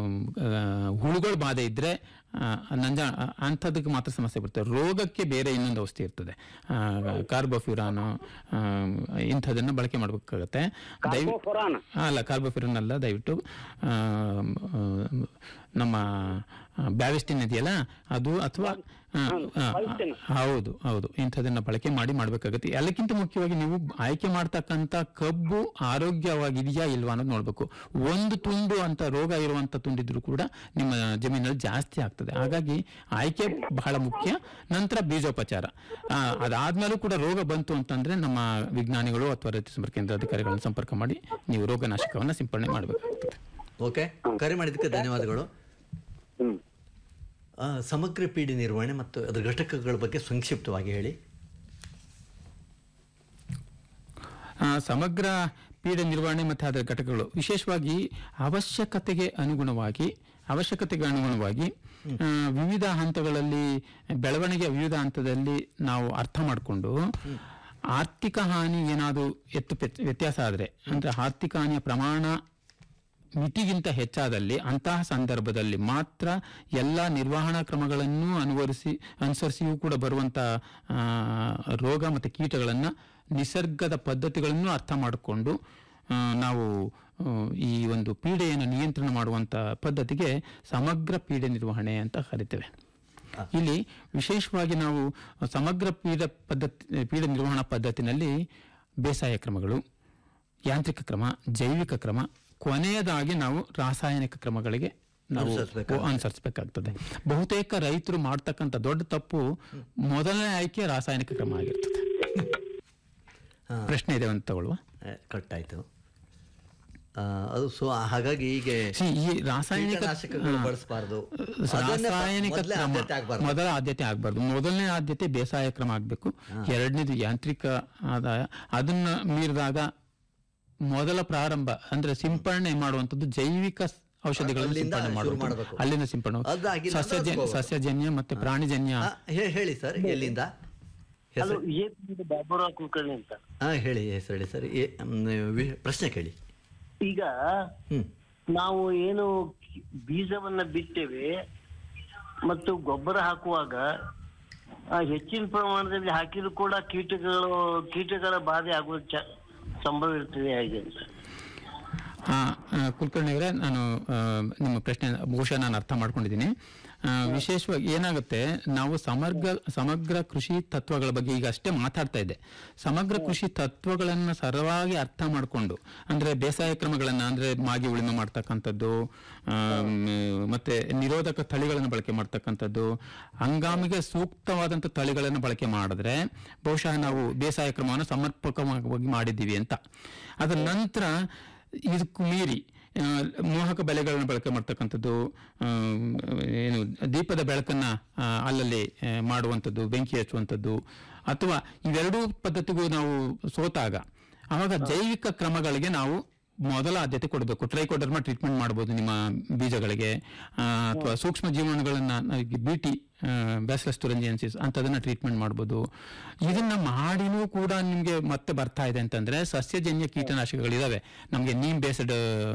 ಹುಳುಗಳ ಬಾಧೆ ಇದ್ರೆ ಆ, ನಂಜ ಅಂಥದ್ದಕ್ಕೆ ಮಾತ್ರ ಸಮಸ್ಯೆ ಬರ್ತದೆ ರೋಗಕ್ಕೆ ಬೇರೆ ಇನ್ನೊಂದು ಔಷಧಿ ಇರ್ತದೆ ಕಾರ್ಬೋಫ್ಯೂರಾನು ಇಂಥದನ್ನು ಬಳಕೆ ಮಾಡಬೇಕಾಗತ್ತೆ ದಯವಿ ಕಾರ್ಬೋಫೊರಾನ್ ಅಲ್ಲ ಕಾರ್ಬೋಫ್ಯೂರನ್ ಅಲ್ಲ ದಯವಿಟ್ಟು ಆ, ಮ್, ನಮ್ಮ ಬ್ಯಾವಿಸ್ಟಿನ್ ಇದೆಯಲ್ಲ ಅದು ಅಥವಾ ಆ, ಆ, ಹೌದು ಹೌದು ಇಂಥದನ್ನ ಬಳಕೆ ಮಾಡಿ ಮಾಡಬೇಕಾಗುತ್ತೆ ಎಲ್ಲಕ್ಕಿಂತ ಮುಖ್ಯವಾಗಿ ನೀವು ಆಯ್ಕೆ ಮಾಡ್ತಕ್ಕಂಥ ಕಬ್ಬು ಆರೋಗ್ಯವಾಗಿದೆಯಾ ಇಲ್ವಾ ಅನ್ನೋದು ನೋಡ್ಬೇಕು ಒಂದು ತುಂಡು ಅಂತ ರೋಗ ಇರುವಂತ ತುಂಡಿದ್ರು ಕೂಡ ನಿಮ್ಮ ಜಮೀನಲ್ಲಿ ಜಾಸ್ತಿ ಆಗ್ತದೆ ಹಾಗಾಗಿ ಆಯ್ಕೆ ಬಹಳ ಮುಖ್ಯ ನಂತರ ಬೀಜೋಪಚಾರ ಆ, ಅದಾದ್ಮೇಲೂ ಕೂಡ ರೋಗ ಬಂತು ಅಂತಂದ್ರೆ ನಮ್ಮ ವಿಜ್ಞಾನಿಗಳು ಅಥವಾ ರೈತ ಸಂಪರ್ಕ ಕೇಂದ್ರ ಅಧಿಕಾರಿಗಳನ್ನು ಸಂಪರ್ಕ ಮಾಡಿ ನೀವು ರೋಗನಾಶಕವನ್ನ ಸಿಂಪಡಣೆ ಮಾಡಬೇಕಾಗ್ತದೆ ಓಕೆ ಕರೆ ಮಾಡಿದ್ದಕ್ಕೆ ಧನ್ಯವಾದಗಳು ಹ್ಮ್ ಆ, ಸಮಗ್ರ ಪೀಡಿ ನಿರ್ವಹಣೆ ಮತ್ತು ಅದರ ಘಟಕಗಳ ಬಗ್ಗೆ ಸಂಕ್ಷಿಪ್ತವಾಗಿ ಹೇಳಿ ಆ, ಸಮಗ್ರ ಪೀಡೆ ನಿರ್ವಹಣೆ ಮತ್ತು ಅದರ ಘಟಕಗಳು ವಿಶೇಷವಾಗಿ ಅವಶ್ಯಕತೆಗೆ ಅನುಗುಣವಾಗಿ ಅವಶ್ಯಕತೆಗೆ ಅನುಗುಣವಾಗಿ ಆ, ವಿವಿಧ ಹಂತಗಳಲ್ಲಿ ಬೆಳವಣಿಗೆಯ ವಿವಿಧ ಹಂತದಲ್ಲಿ ನಾವು ಅರ್ಥ ಮಾಡಿಕೊಂಡು ಆರ್ಥಿಕ ಹಾನಿ ಏನಾದರೂ ಎತ್ತು ಪೆತ್- ವ್ಯತ್ಯಾಸ ಆದರೆ ಅಂದರೆ ಆರ್ಥಿಕ ಹಾನಿಯ ಪ್ರಮಾಣ ಮಿತಿಗಿಂತ ಹೆಚ್ಚಾದಲ್ಲಿ ಅಂತಹ ಸಂದರ್ಭದಲ್ಲಿ ಮಾತ್ರ ಎಲ್ಲ ನಿರ್ವಹಣಾ ಕ್ರಮಗಳನ್ನು ಅನುವರಿಸಿ ಅನುಸರಿಸಿಯೂ ಕೂಡ ಬರುವಂಥ ಆ, ರೋಗ ಮತ್ತು ಕೀಟಗಳನ್ನು ನಿಸರ್ಗದ ಪದ್ಧತಿಗಳನ್ನು ಅರ್ಥ ಮಾಡಿಕೊಂಡು ಆ, ನಾವು ಆ, ಈ ಒಂದು ಪೀಡೆಯನ್ನು ನಿಯಂತ್ರಣ ಮಾಡುವಂಥ ಪದ್ಧತಿಗೆ ಸಮಗ್ರ ಪೀಡೆ ನಿರ್ವಹಣೆ ಅಂತ ಕರಿತೇವೆ ಇಲ್ಲಿ ವಿಶೇಷವಾಗಿ ನಾವು ಸಮಗ್ರ ಪೀಡ ಪದ್ಧತಿ ಪೀಡೆ ನಿರ್ವಹಣಾ ಪದ್ಧತಿನಲ್ಲಿ ಬೇಸಾಯ ಕ್ರಮಗಳು ಯಾಂತ್ರಿಕ ಕ್ರಮ ಜೈವಿಕ ಕ್ರಮ ಕೊನೆಯದಾಗಿ ನಾವು ರಾಸಾಯನಿಕ ಕ್ರಮಗಳಿಗೆ ನಾವು ಅನುಸರಿಸ್ಬೇಕಾಗುತ್ತೆ. ಅನುಸರಿಸಬೇಕಾಗ್ತದೆ ಬಹುತೇಕ ರೈತರು ಮಾಡ್ತಕ್ಕಂಥ ದೊಡ್ಡ ತಪ್ಪು ಮೊದಲನೇ ಆಯ್ಕೆ ರಾಸಾಯನಿಕ ಕ್ರಮ ಆಗಿರ್ತದೆ ಪ್ರಶ್ನೆ ಇದೆ ಅಂತ ತಗೊಳ್ಳುವ ಕಟ್ ಆಯಿತು ಅದು ಸೊ ಹಾಗಾಗಿ ಈಗ See, ಈ ರಾಸಾಯನಿಕ ಕೀಟನಾಶಕಗಳು ಹಾ. ಬಳಸಬಾರ್ದು ಅದನ್ನೇ ರಾಸಾಯನಿಕ ಮೊದಲೇ ಕ್ರಮ ಆದ್ಯತೆ ಆಗ್ಬಾರ್ದು. ಮೊದಲ ಆದ್ಯತೆ ಆಗಬಾರ್ದು ಮೊದಲನೇ ಆದ್ಯತೆ ಬೇಸಾಯ ಕ್ರಮ ಆಗಬೇಕು ಎರಡನೇದು ಯಾಂತ್ರಿಕ ಆದಾಯ ಅದನ್ನ ಮೀರಿದಾಗ ಮೊದಲ ಪ್ರಾರಂಭ ಅಂದ್ರೆ ಸಿಂಪರಣೆ ಮಾಡುವಂಥದ್ದು ಜೈವಿಕ ಸ್- ಔಷಧಿಗಳನ್ನು ಅಲ್ಲಿಂದ ಸಿಂಪರಣೆ ಶುರು ಮಾಡುವಂಥದ್ದು ಮಾಡ್ಬೇಕು. ಅಲ್ಲಿಂದ ಸಿಂಪರಣೆ ಅದಾಗಿಲ್ಲ ಅಂದ್ರೆ ಸಸ್ಯಜನ್ಯ ಅದು ಹೋಗ್ಬೇಕು. ಸಸ್ಯಜನ್ಯ ಮತ್ತೆ ಪ್ರಾಣಿಜನ್ಯ ಆ, ಹೇ- ಹೇಳಿ ಸರ್ ಎಲ್ಲಿಂದ ಅದು ಹೆಸರು ಏ ಬಾಬುರಾವ್ ಕುಲಕರ್ಣಿ ಅಂತ ಹಾ ಹೇಳಿ ಹೆಸರು ಹೇಳಿ ಸರ್ ಏ- ಮ್, ವಿ- ಪ್ರಶ್ನೆ ಕೇಳಿ ಈಗ ಹ್ಮ್ ನಾವು ಏನು ಕಿ- ಬೀಜವನ್ನ ಬಿತ್ತೇವೆ ಮತ್ತು ಗೊಬ್ಬರ ಹಾಕುವಾಗ ಆ, ಹೆಚ್ಚಿನ ಪ್ರಮಾಣದಲ್ಲಿ ಹಾಕಿದ್ರು ಕೂಡ ಕೀಟಗಳು ಕೀಟಗಳ ಬಾಧೆ ಆಗುವ ಚ- ಸಂಭವ ಇರ್ತದೆ ಹೇಗೆ ಅಂತ ಹಾ ಆ, ಕುಲಕರ್ಣಿ ಅವರೇ ನಾನು ಆ, ನಿಮ್ಮ ಪ್ರಶ್ನೆ ಬಹುಶಃ ನಾನು ಅರ್ಥ ಮಾಡ್ಕೊಂಡಿದ್ದೀನಿ ಆ, ವಿಶೇಷವಾಗಿ ಏನಾಗುತ್ತೆ ನಾವು ಸಮಗ್ರ ಸಮಗ್ರ ಕೃಷಿ ತತ್ವಗಳ ಬಗ್ಗೆ ಈಗ ಅಷ್ಟೇ ಮಾತಾಡ್ತಾ ಇದ್ದೆ ಸಮಗ್ರ ಕೃಷಿ ತತ್ವಗಳನ್ನು ಸರಳವಾಗಿ ಅರ್ಥ ಮಾಡಿಕೊಂಡು ಅಂದ್ರೆ ಬೇಸಾಯ ಕ್ರಮಗಳನ್ನ ಅಂದ್ರೆ ಮಾಗಿ ಉಳಿಮೆ ಮಾಡ್ತಕ್ಕಂಥದ್ದು ಆಮ್, ಮತ್ತೆ ನಿರೋಧಕ ತಳಿಗಳನ್ನು ಬಳಕೆ ಮಾಡ್ತಕ್ಕಂಥದ್ದು ಹಂಗಾಮಿಗೆ ಸೂಕ್ತವಾದಂಥ ತಳಿಗಳನ್ನು ಬಳಕೆ ಮಾಡಿದ್ರೆ ಬಹುಶಃ ನಾವು ಬೇಸಾಯ ಕ್ರಮವನ್ನು ಸಮರ್ಪಕವಾಗಿ ಮಾಡಿದ್ದೀವಿ ಅಂತ ಅದರ ನಂತರ ಇದಕ್ಕೂ ಮೀರಿ ಆ, ಮೋಹಕ ಬೆಳೆಗಳನ್ನು ಬಳಕೆ ಮಾಡ್ತಕ್ಕಂಥದ್ದು ಆಮ್, ಏನು ದೀಪದ ಬೆಳಕನ್ನ ಆ, ಅಲ್ಲಲ್ಲಿ ಆ, ಮಾಡುವಂಥದ್ದು ಬೆಂಕಿ ಹಚ್ಚುವಂಥದ್ದು ಅಥವಾ ಇವೆರಡೂ ಪದ್ಧತಿಗೂ ನಾವು ಸೋತಾಗ ಆವಾಗ ಜೈವಿಕ ಕ್ರಮಗಳಿಗೆ ನಾವು ಮೊದಲ ಆದ್ಯತೆ ಕೊಡಬೇಕು ಟ್ರೈಕೋಡರ್ಮಾ ಟ್ರೀಟ್ಮೆಂಟ್ ಮಾಡ್ಬೋದು ನಿಮ್ಮ ಬೀಜಗಳಿಗೆ ಆ, ಅಥವಾ ಸೂಕ್ಷ್ಮ ಜೀವಾಣುಗಳನ್ನ ಬಿಟಿ ಬ್ಯಾಸ್ಲಸ್ ತುರಂಜಿಯನ್ಸಿಸ್ ಅಂತದನ್ನ ಟ್ರೀಟ್ಮೆಂಟ್ ಮಾಡ್ಬೋದು ಇದನ್ನ ಮಾಡಿನೂ ಕೂಡ ನಿಮಗೆ ಮತ್ತೆ ಬರ್ತಾ ಇದೆ ಅಂತಂದ್ರೆ ಸಸ್ಯಜನ್ಯ ಕೀಟನಾಶಕಗಳಿದಾವೆ ನಮಗೆ ನೀಮ್ ಬೇಸ್ಡ್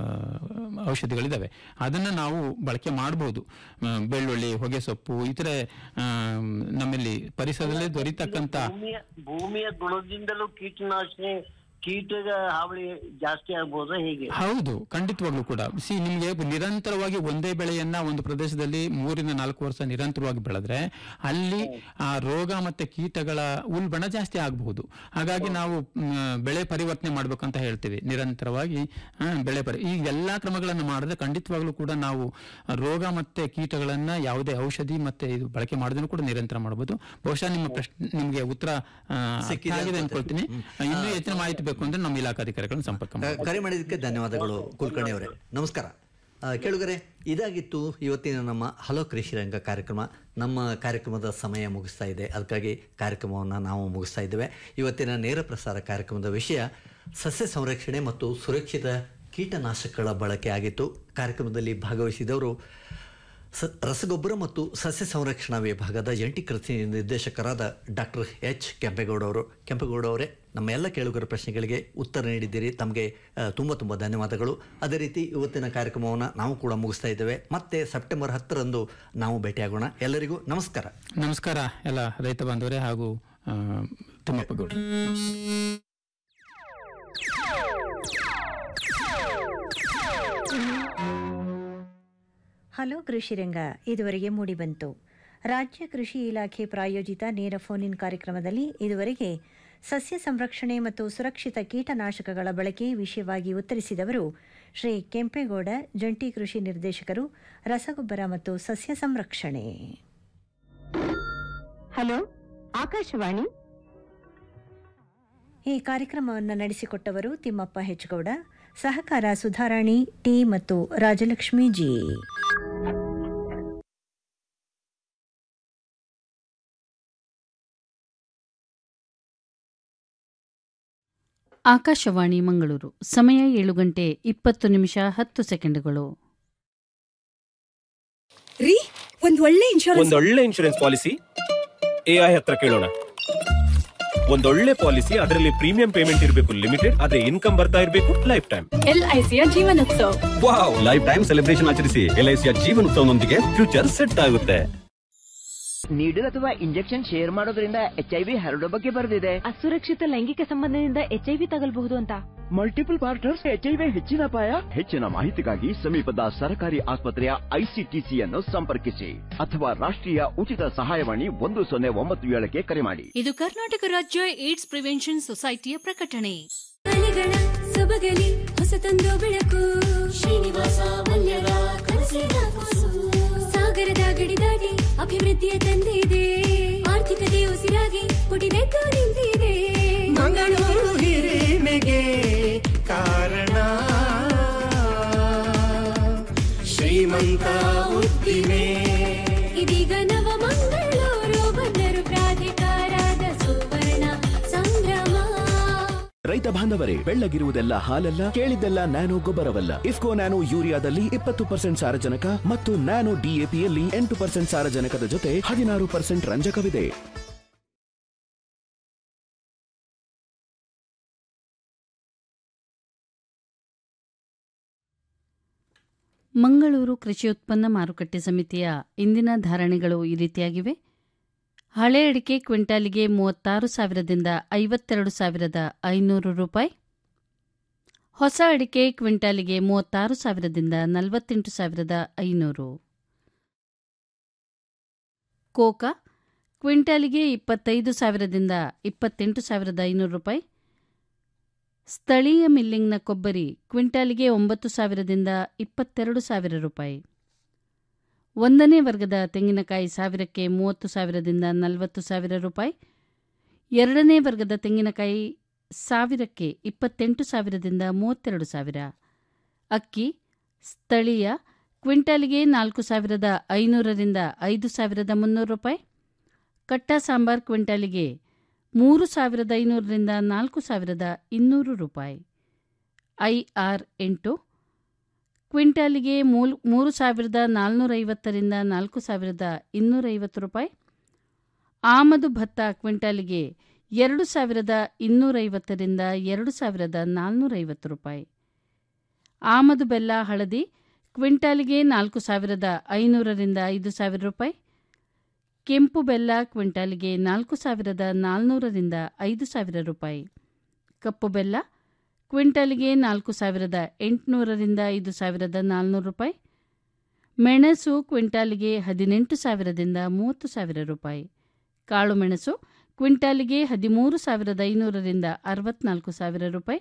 ಔಷಧಿಗಳಿದಾವೆ ಅದನ್ನ ನಾವು ಬಳಕೆ ಮಾಡ್ಬೋದು ಆ, ಬೆಳ್ಳುಳ್ಳಿ ಹೊಗೆ ಸೊಪ್ಪು ಇತರೆ ಆ, ನಮ್ಮಲ್ಲಿ ಪರಿಸರದಲ್ಲೇ ದೊರೀತಕ್ಕಂಥ ಭೂಮಿಯ ಭೂಮಿಯ ಗುಣದಿಂದಲೂ ಕೀಟನಾಶನೆ ಕೀಟದ ಹಾವಳಿ ಜಾಸ್ತಿ ಆಗ್ಬೋದಾ ಹೇಗೆ ಹೌದು ಖಂಡಿತವಾಗ್ಲೂ ಕೂಡ ಸಿ ನಿಮಗೆ ನಿರಂತರವಾಗಿ ಒಂದೇ ಬೆಳೆಯನ್ನ ಒಂದು ಪ್ರದೇಶದಲ್ಲಿ ಮೂರಿಂದ ನಾಲ್ಕು ವರ್ಷ ನಿರಂತರವಾಗಿ ಬೆಳೆದ್ರೆ ಅಲ್ಲಿ ಆ ರೋಗ ಮತ್ತೆ ಕೀಟಗಳ ಉಲ್ಬಣ ಜಾಸ್ತಿ ಆಗಬಹುದು ಹಾಗಾಗಿ ನಾವು ಮ್, ಬೆಳೆ ಪರಿವರ್ತನೆ ಮಾಡ್ಬೇಕಂತ ಹೇಳ್ತೀವಿ ನಿರಂತರವಾಗಿ ಆ, ಬೆಳೆ ಪರಿ ಈ ಎಲ್ಲಾ ಕ್ರಮಗಳನ್ನು ಮಾಡಿದ್ರೆ ಖಂಡಿತವಾಗ್ಲೂ ಕೂಡ ನಾವು ರೋಗ ಮತ್ತೆ ಕೀಟಗಳನ್ನ ಯಾವುದೇ ಔಷಧಿ ಮತ್ತೆ ಇದು ಬಳಕೆ ಮಾಡಿದ್ರು ಕೂಡ ನಿರಂತರ ಮಾಡಬಹುದು ಬಹುಶಃ ನಿಮ್ಮ ಪ್ರಶ್ನೆ ನಿಮಗೆ ಉತ್ತರ ಆ, ಅರ್ಥ ಸಿಕ್ಕಿದೆ ಆಗಿದೆ ಅನ್ಕೊಳ್ತೀನಿ. ಅನ್ಕೊಳ್ತೀನಿ ಇನ್ನೂ ಹೆಚ್ಚಿನ ಮಾಹಿತಿ ಬೇಕು ಅಂದ್ರೆ ನಮ್ಮ ಇಲಾಖಾಧಿಕಾರಿಗಳನ್ನು ಸಂಪರ್ಕ ಮಾಡಿ ಕರೆ ಮಾಡಿದ್ದಕ್ಕೆ ಧನ್ಯವಾದಗಳು ಕುಲಕರ್ಣಿ ಅವರೇ ನಮಸ್ಕಾರ ಆ, ಕೇಳುಗರೆ ಇದಾಗಿತ್ತು ಇವತ್ತಿನ ನಮ್ಮ ಹಲೋ ಕೃಷಿ ರಂಗ ಕಾರ್ಯಕ್ರಮ ನಮ್ಮ ಕಾರ್ಯಕ್ರಮದ ಸಮಯ ಮುಗಿಸ್ತಾ ಇದೆ ಅದಕ್ಕಾಗಿ ಕಾರ್ಯಕ್ರಮವನ್ನು ನಾವು ಮುಗಿಸ್ತಾ ಇದ್ದೇವೆ ಇವತ್ತಿನ ನೇರ ಪ್ರಸಾರ ಕಾರ್ಯಕ್ರಮದ ವಿಷಯ ಸಸ್ಯ ಸಂರಕ್ಷಣೆ ಮತ್ತು ಸುರಕ್ಷಿತ ಕೀಟನಾಶಕಗಳ ಬಳಕೆ ಆಗಿತ್ತು ಕಾರ್ಯಕ್ರಮದಲ್ಲಿ ಭಾಗವಹಿಸಿದವರು ಸ ರಸಗೊಬ್ಬರ ಮತ್ತು ಸಸ್ಯ ಸಂರಕ್ಷಣಾ ವಿಭಾಗದ ಜಂಟಿ ಕೃಷಿ ನಿರ್ದೇಶಕರಾದ ಡಾಕ್ಟರ್ ಎಚ್ ಕೆಂಪೇಗೌಡ ಅವರು ಕೆಂಪೇಗೌಡ ಅವರೇ ನಮ್ಮ ಎಲ್ಲ ಕೇಳುಗರ ಪ್ರಶ್ನೆಗಳಿಗೆ ಉತ್ತರ ನೀಡಿದ್ದೀರಿ ತಮಗೆ ಆ, ತುಂಬ ತುಂಬ ಧನ್ಯವಾದಗಳು ಅದೇ ರೀತಿ ಇವತ್ತಿನ ಕಾರ್ಯಕ್ರಮವನ್ನು ನಾವು ಕೂಡ ಮುಗಿಸ್ತಾ ಇದ್ದೇವೆ ಮತ್ತೆ ಸೆಪ್ಟೆಂಬರ್ ಹತ್ತರಂದು ನಾವು ಭೇಟಿಯಾಗೋಣ ಎಲ್ಲರಿಗೂ ನಮಸ್ಕಾರ ನಮಸ್ಕಾರ ಎಲ್ಲ ರೈತ ಬಾಂಧವರೇ ಹಾಗೂ ಆ, ತಿಮ್ಮಪ್ಪ ಗೌಡ ಹಲೋ ಕೃಷಿರಂಗ ಇದುವರೆಗೆ ಮೂಡಿಬಂತು ರಾಜ್ಯ ಕೃಷಿ ಇಲಾಖೆ ಪ್ರಾಯೋಜಿತ ನೇರ ಫೋನ್ ಇನ್ ಕಾರ್ಯಕ್ರಮದಲ್ಲಿ ಇದುವರೆಗೆ ಸಸ್ಯ ಸಂರಕ್ಷಣೆ ಮತ್ತು ಸುರಕ್ಷಿತ ಕೀಟನಾಶಕಗಳ ಬಳಕೆ ವಿಷಯವಾಗಿ ಉತ್ತರಿಸಿದವರು ಶ್ರೀ ಕೆಂಪೇಗೌಡ ಜಂಟಿ ಕೃಷಿ ನಿರ್ದೇಶಕರು ರಸಗೊಬ್ಬರ ಮತ್ತು ಸಸ್ಯ ಸಂರಕ್ಷಣೆ ಹಲೋ ಆಕಾಶವಾಣಿ ಈ ಕಾರ್ಯಕ್ರಮವನ್ನು ನಡೆಸಿಕೊಟ್ಟವರು ತಿಮ್ಮಪ್ಪ ಹೆಚ್ಗೌಡ ಸಹಕಾರ ಸುಧಾರಾಣಿ ಟಿ ಮತ್ತು ರಾಜಲಕ್ಷ್ಮಿ ಜಿ ಆಕಾಶವಾಣಿ ಮಂಗಳೂರು ಸಮಯ ಏಳು ಗಂಟೆ ಇಪ್ಪತ್ತು ನಿಮಿಷ ಹತ್ತು ಸೆಕೆಂಡುಗಳು ರೀ ಒಂದ್ ಒಳ್ಳೆ ಇನ್ಶೂರೆನ್ಸ್ ಒಂದೊಳ್ಳೆ ಇನ್ಶೂರೆನ್ಸ್ ಪಾಲಿಸಿ ಎಐ ಹತ್ರ ಕೇಳೋಣ ಒಂದೊಳ್ಳೆ ಪಾಲಿಸಿ ಅದರಲ್ಲಿ ಪ್ರೀಮಿಯಂ ಪೇಮೆಂಟ್ ಇರಬೇಕು ಲಿಮಿಟೆಡ್ ಅದೇ ಇನ್ಕಮ್ ಬರ್ತಾ ಇರಬೇಕು ಲೈಫ್ ಟೈಮ್ ಎಲ್ಐಸಿಯ Jeevanotsav wow lifetime celebration ಆಚರಿಸಿ ಎಲ್ಐಸಿಯ ಜೀವನೋತ್ಸವನೊಂದಿಗೆ ಫ್ಯೂಚರ್ ಸೆಟ್ ಆಗುತ್ತೆ ನೀಡಲ್ ಅಥವಾ ಇಂಜೆಕ್ಷನ್ ಶೇರ್ ಮಾಡೋದ್ರಿಂದ ಎಚ್ ಐ ವಿ ಹರಡೋ ಬಗ್ಗೆ ಬರೆದಿದೆ ಅಸುರಕ್ಷಿತ ಲೈಂಗಿಕ ಸಂಬಂಧದಿಂದ ಎಚ್ಐವಿ ತಗಲ್ಬಹುದು ಅಂತ multiple partners H I V ಹೆಚ್ಚಿನ ಅಪಾಯ ಹೆಚ್ಚಿನ ಮಾಹಿತಿಗಾಗಿ ಸಮೀಪದ ಸರ್ಕಾರಿ ಆಸ್ಪತ್ರೆಯ ಐಸಿಟಿಸಿಯನ್ನು ಸಂಪರ್ಕಿಸಿ ಅಥವಾ ರಾಷ್ಟ್ರೀಯ ಉಚಿತ ಸಹಾಯವಾಣಿ ಒಂದು ಸೊನ್ನೆ ಒಂಬತ್ತು ಏಳಕ್ಕೆ ಕರೆ ಮಾಡಿ ಇದು ಕರ್ನಾಟಕ ರಾಜ್ಯ ಏಡ್ಸ್ ಪ್ರಿವೆನ್ಷನ್ ಸೊಸೈಟಿಯ ಪ್ರಕಟಣೆ ಸೊಬಗಲಿ ಹೊಸತೊಂದು ಬೆಳಕು ಶ್ರೀನಿವಾಸ ಮಲ್ಯರ ಕನಸಿನ ಕೂಸು ಸಾಗರದ ಗಡಿ ದಾಟಿ ಅಭಿವೃದ್ಧಿಯ ತಂದಿದೆ ಆರ್ಥಿಕತೆ ಉಸಿರಾಗಿ ಪುಟಿದೆದ್ದು ನಿಂತಿದೆ ಮಂಗಳೂರು ಹಿರಿಮೆಗೆ ಕಾರಣ ಶ್ರೀಮಂತ ಉದ್ದಿಮೆ ಇದೀಗ ನವ ಮಂಗಳೂರು ಬಂದರು ಪ್ರಾಧಿಕಾರದ ಸುವರ್ಣ ಸಂಭ್ರಮ ರೈತ ಬಾಂಧವರೇ ಬೆಳ್ಳಗಿರುವುದೆಲ್ಲ ಹಾಲಲ್ಲ ಕೇಳಿದ್ದೆಲ್ಲ ನ್ಯಾನೋ ಗೊಬ್ಬರವಲ್ಲ ಇಫ್ಕೋ ನ್ಯಾನೋ ಯೂರಿಯಾದಲ್ಲಿ ಇಪ್ಪತ್ತು ಪರ್ಸೆಂಟ್ ಸಾರಜನಕ ಮತ್ತು ನ್ಯಾನೋ ಡಿಎಪಿಯಲ್ಲಿ ಎಂಟು ಪರ್ಸೆಂಟ್ ಸಾರಜನಕದ ಜೊತೆ ಹದಿನಾರು ಪರ್ಸೆಂಟ್ ರಂಜಕವಿದೆ ಮಂಗಳೂರು ಕೃಷಿ ಉತ್ಪನ್ನ ಮಾರುಕಟ್ಟೆ ಸಮಿತಿಯ ಇಂದಿನ ಧಾರಣೆಗಳು ಈ ರೀತಿಯಾಗಿವೆ ಹಳೆ ಅಡಿಕೆ ಕ್ವಿಂಟಾಲಿಗೆ ಮೂವತ್ತಾರು ಸಾವಿರದಿಂದ ಐವತ್ತೆರಡು ಸಾವಿರದ ಐನೂರು ರೂಪಾಯಿ ಹೊಸ ಅಡಿಕೆ ಕ್ವಿಂಟಾಲಿಗೆ ಮೂವತ್ತಾರು ಸಾವಿರದಿಂದ ನಲವತ್ತೆಂಟು ಸಾವಿರದ ಐನೂರು ಕೋಕಾ ಕ್ವಿಂಟಾಲಿಗೆ ಇಪ್ಪತ್ತೈದು ಸಾವಿರದಿಂದ ಇಪ್ಪತ್ತೆಂಟು ಸಾವಿರದ ಐನೂರು ರೂಪಾಯಿ ಸ್ಥಳೀಯ ಮಿಲ್ಲಿಂಗ್ನ ಕೊಬ್ಬರಿ ಕ್ವಿಂಟಾಲಿಗೆ ಒಂಬತ್ತು ಸಾವಿರದಿಂದ ಇಪ್ಪತ್ತೆರಡು ಸಾವಿರ ರೂಪಾಯಿ ಒಂದನೇ ವರ್ಗದ ತೆಂಗಿನಕಾಯಿ ಸಾವಿರಕ್ಕೆ ಮೂವತ್ತು ಸಾವಿರದಿಂದ ನಲವತ್ತು ಸಾವಿರ ರೂಪಾಯಿ ಎರಡನೇ ವರ್ಗದ ತೆಂಗಿನಕಾಯಿ ಸಾವಿರಕ್ಕೆ ಇಪ್ಪತ್ತೆಂಟು ಸಾವಿರದಿಂದ ಮೂವತ್ತೆರಡು ಸಾವಿರ ಅಕ್ಕಿ ಸ್ಥಳೀಯ ಕ್ವಿಂಟಾಲಿಗೆ ನಾಲ್ಕು ಸಾವಿರದ ಐನೂರರಿಂದ ಐದು ಸಾವಿರದ ಮುನ್ನೂರು ರೂಪಾಯಿ ಕಟ್ಟ ಸಾಂಬಾರ್ ಕ್ವಿಂಟಾಲಿಗೆ ಮೂರು ಸಾವಿರದ ಐನೂರರಿಂದ ನಾಲ್ಕು ಸಾವಿರದ ಇನ್ನೂರು ರೂಪಾಯಿ ಐಆರ್ ಎಂಟು ಕ್ವಿಂಟಾಲಿಗೆ ಮೂಲ್ ಮೂರು ಸಾವಿರದ ನಾಲ್ನೂರೈವತ್ತರಿಂದ ನಾಲ್ಕು ಸಾವಿರದ ಇನ್ನೂರೈವತ್ತು ರೂಪಾಯಿ ಆಮದು ಭತ್ತ ಕ್ವಿಂಟಾಲಿಗೆ ಎರಡು ಸಾವಿರದ ಇನ್ನೂರೈವತ್ತರಿಂದ ಎರಡು ಸಾವಿರದ ನಾಲ್ನೂರೈವತ್ತು ರೂಪಾಯಿ ಆಮದು ಬೆಲ್ಲ ಹಳದಿ ಕ್ವಿಂಟಾಲಿಗೆ ನಾಲ್ಕು ಸಾವಿರದ ಐನೂರರಿಂದ ಐದು ಸಾವಿರ ರೂಪಾಯಿ ಕೆಂಪು ಬೆಲ್ಲ ಕ್ವಿಂಟಾಲಿಗೆ ನಾಲ್ಕು ಸಾವಿರದ ನಾಲ್ನೂರರಿಂದ ಐದು ಸಾವಿರ ರೂಪಾಯಿ ಕಪ್ಪು ಬೆಲ್ಲ ಕ್ವಿಂಟಾಲಿಗೆ ನಾಲ್ಕು ಸಾವಿರದ ಎಂಟುನೂರರಿಂದ ಐದು ಸಾವಿರದ ನಾಲ್ನೂರು ರೂಪಾಯಿ ಮೆಣಸು ಕ್ವಿಂಟಾಲಿಗೆ ಹದಿನೆಂಟು ಸಾವಿರದಿಂದ ಮೂವತ್ತು ಸಾವಿರ ರೂಪಾಯಿ ಕಾಳು ಮೆಣಸು ಕ್ವಿಂಟಾಲಿಗೆ ಹದಿಮೂರು ಸಾವಿರದ ಐನೂರರಿಂದ ಅರವತ್ನಾಲ್ಕು ಸಾವಿರ ರೂಪಾಯಿ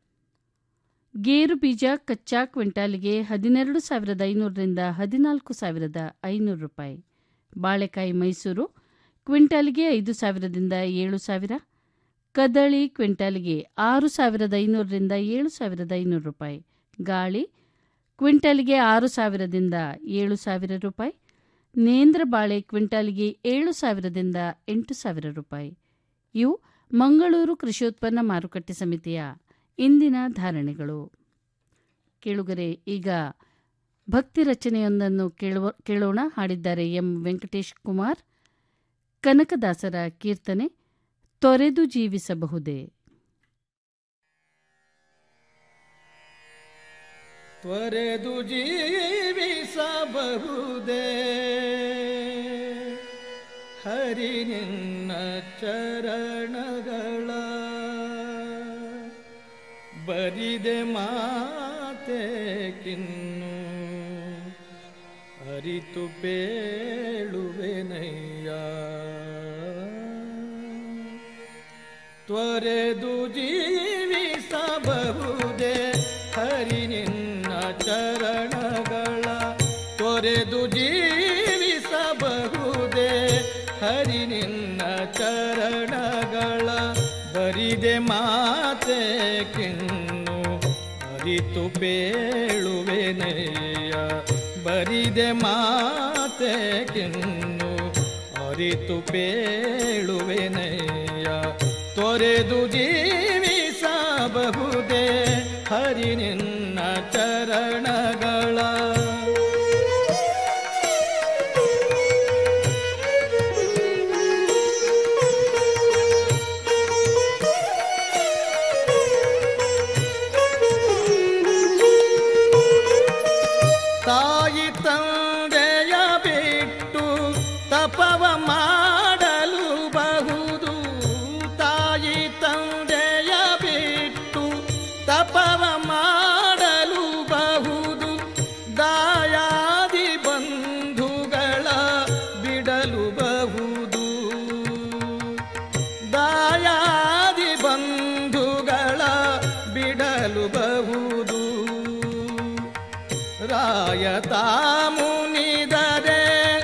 ಗೇರು ಬೀಜ ಕಚ್ಚಾ ಕ್ವಿಂಟಾಲಿಗೆ ಹದಿನೆರಡು ಸಾವಿರದ ಐನೂರರಿಂದ ಹದಿನಾಲ್ಕು ಸಾವಿರದ ಐನೂರು ರೂಪಾಯಿ ಬಾಳೆಕಾಯಿ ಮೈಸೂರು ಕ್ವಿಂಟಾಲಿಗೆ ಐದು ಸಾವಿರದಿಂದ ಏಳು ಸಾವಿರ ಕದಳಿ ಕ್ವಿಂಟಾಲಿಗೆ ಆರು ಸಾವಿರದ ಐನೂರರಿಂದ ಏಳು ಸಾವಿರದ ಐನೂರು ರೂಪಾಯಿ ಗಾಳಿ ಕ್ವಿಂಟಾಲಿಗೆ ಆರು ಸಾವಿರದಿಂದ ಏಳು ಸಾವಿರ ರೂಪಾಯಿ ನೇಂದ್ರ ಬಾಳೆ ಕ್ವಿಂಟಾಲಿಗೆ ಏಳು ಸಾವಿರದಿಂದ ಎಂಟು ಸಾವಿರ ರೂಪಾಯಿ ಇವು ಮಂಗಳೂರು ಕೃಷಿಯೋತ್ಪನ್ನ ಮಾರುಕಟ್ಟೆ ಸಮಿತಿಯ ಇಂದಿನ ಧಾರಣೆಗಳು ಕೇಳುಗರೆ ಈಗ ಭಕ್ತಿ ರಚನೆಯೊಂದನ್ನು ಕೇಳುವ ಕೇಳೋಣ ಹಾಡಿದ್ದಾರೆ ಎಂ ವೆಂಕಟೇಶ್ ಕುಮಾರ್ ಕನಕದಾಸರ ಕೀರ್ತನೆ ತೊರೆದು ಜೀವಿಸಬಹುದೇ ತ್ವರೆದು ಜೀವಿಸಬಹುದೇ ಹರಿ ನಿನ್ನ ಚರಣಗಳ ಬರಿದೆ ಮಾತೆ ಕಿನ್ನು ಅರಿತು ಬೇಳುವೆನಯ್ಯ ತ್ವರೆದು ಜೀವಿಸಬಹುದೇ ಹರಿ ನಿನ್ನ ಚರಣಗಳ ತೊರೆದು ಜೀವಿಸಬಹುದೇ ಹರಿ ನಿನ್ನ ಚರಣಗಳ ಬರಿದೆ ಮಾತೆ ಕಿನ್ನು ಅರಿತು ಬೇಳುವೆನಯ್ಯ ಬರಿದೆ ಮಾತೆ ಕಿನ್ನು ಅರಿತು ಬೇಳುವೆನಯ್ಯ ತೊರೆದು ಜೀವಿಸಬಹುದೇ ಹರಿ ನಿನ್ನ ಚರಣಗಳ ತಾಯಿ ತಂದೆಯ ಬಿಟ್ಟು ತಪವ ಮಾಡಲು ಬಹುದು ತಾಯಿ ತಂದೆಯ ಬಿಟ್ಟು ತಪವ ಮಾಡಲು ಬಹುದು ದಾಯಾದಿ ಬಂಧುಗಳ ಬಿಡಲು ಬಹುದು ದಾಯಾದಿ ಬಂಧುಗಳ ಬಿಡಲು ಬಹುದು ರಾಯತ ಮುನಿದರೆ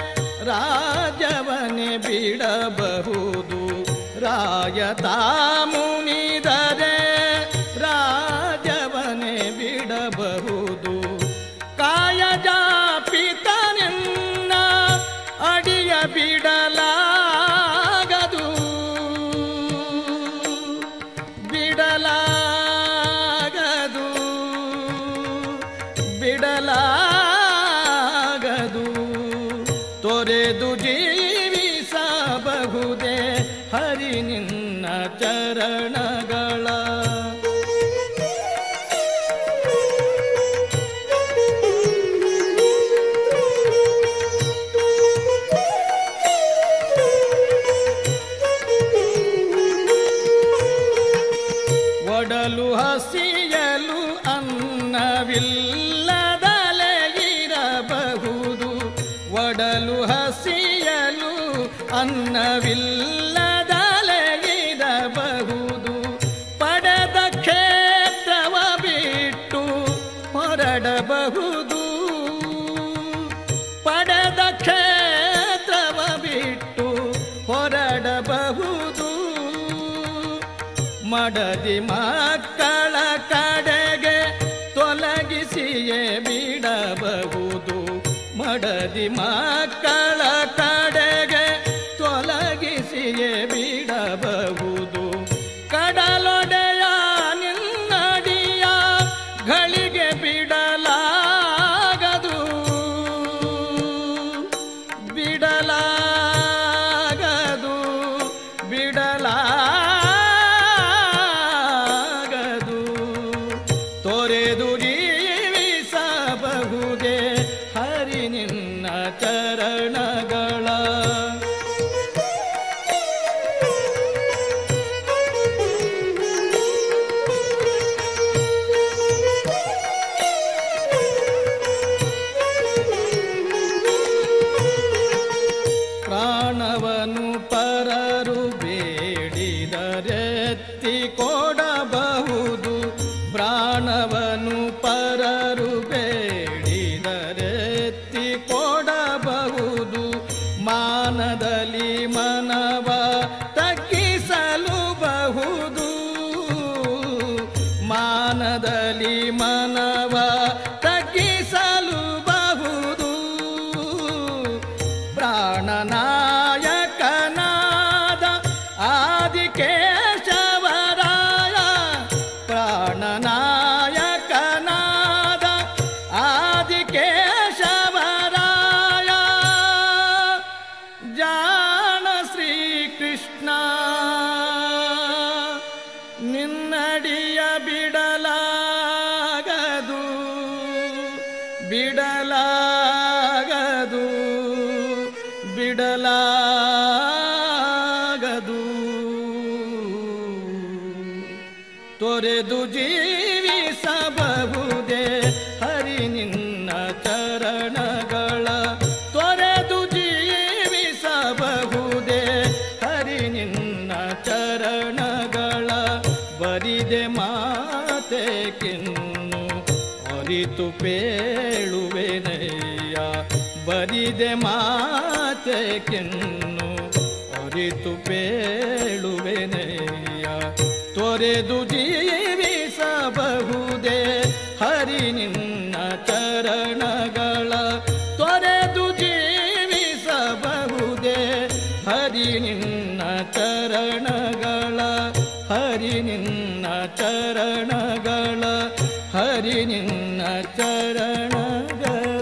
ರಾಜವನೆ ಬಿಡಬಹುದು ರಾಯತ ಮುನಿದರೆ ರಾಜವನೆ ಬಿಡಬಹುದು ಕಾಯಜ ಪಿತನೆನ್ನ ಅಡಿಯ ಬಿಡಲಾಗದು ಬಿಡಲಾಗದು ಬಿಡಲಾಗದು ತೊರೆದು ಜೀವಿಸಬಹುದೇ ಹರಿ ನಿನ್ನ ಚರಣಗಳ ಒಡಲು ಹಸಿಯಲು ಅನ್ನವಿಲ್ಲದಲೆ ಇರಬಹುದು ಒಡಲು ಹಸಿಯಲು ಅನ್ನವಿಲ್ಲದಲೆ ಇರಬಹುದು ಪಡೆದ ಕ್ಷೇತ್ರವ ಬಿಟ್ಟು ಹೊರಡಬಹುದು ಪಡೆದ ಕ್ಷೇತ್ರವ ಬಿಟ್ಟು ಹೊರಡಬಹುದು ಮಡದಿ ಮಕ್ಕಳ ಕಡೆಗೆ ತೊಲಗಿಸಿಯೇ ಬಿಡಬಹುದು ಮಡದಿ ಮಕ್ಕಳ ಕಡೆಗೆ ತೊಲಗಿಸಿಯೇ ಬಿಡಬಹುದು ಕಡಲೊಡೆಯ ನಿನ್ನಡಿಯ ಗಳಿಗೆ ಬಿಡಲಾಗದು ಬಿಡಲಾಗದು ಬಿಡಲಾಗದು ತೊರೆದು ಜೀವಿಸಬಹುದೇ ಹರಿ ನಿನ್ನ ಚರಣಗಳ ಪ್ರಾಣವನು ಪರರು ಬೇಡಿದರೆತ್ತಿ ಕೊಡಬಹುದು ಪ್ರಾಣವನು ಪರರು ಬೇಡಿದರೆತ್ತಿ ಕೊಡಬಹುದು ಮಾನದಲ್ಲಿ ಮನವ ತಗ್ಗಿಸಲು ಬಹುದು ಮಾನದಲ್ಲಿ ಮನವ ತಗ್ಗಿಸಲು ಬಹುದು ಪ್ರಾಣನಾಯಕನಾದ ಆದಿಕೇಶವರಾಯ ಪ್ರಾಣನಾಯಕನಾದ ಆದಿಕೇಶವರಾಯ ಜಾಣ ಶ್ರೀಕೃಷ್ಣ ನಿನ್ನಡಿಯ ಬಿಡಲಾಗದು ಬಿಡಲಾಗದು ಬಿಡಲಾಗದು ತೊರೆದು ಜೀವಿಸಬಹುದೇ ಹರಿ ನಿನ್ನ ಚರಣಗಳ ಬರಿದೆ ಮಾತೆ ಕಿನ್ನು ಅರಿತು ಪೇಳುವೆನಯ್ಯ ಬರಿದೆ ಮಾತೆ ಕಿನ್ನು ಅರಿತು ಪೇಳುವೆನಯ್ಯ ತೊರೆದು ಜೀವಿಸಬಹುದೇ ಹರಿ ನಿನ್ನ ಚರಣಗಳ ತೊರೆದು ಜೀವಿಸಬಹುದೇ ಹರಿ ನಿನ್ನ ಚರಣಗಳ ಹರಿ ನಿನ್ನ ಚರಣಗಳ ಹರಿ ನಿನ್ನ ಚರಣ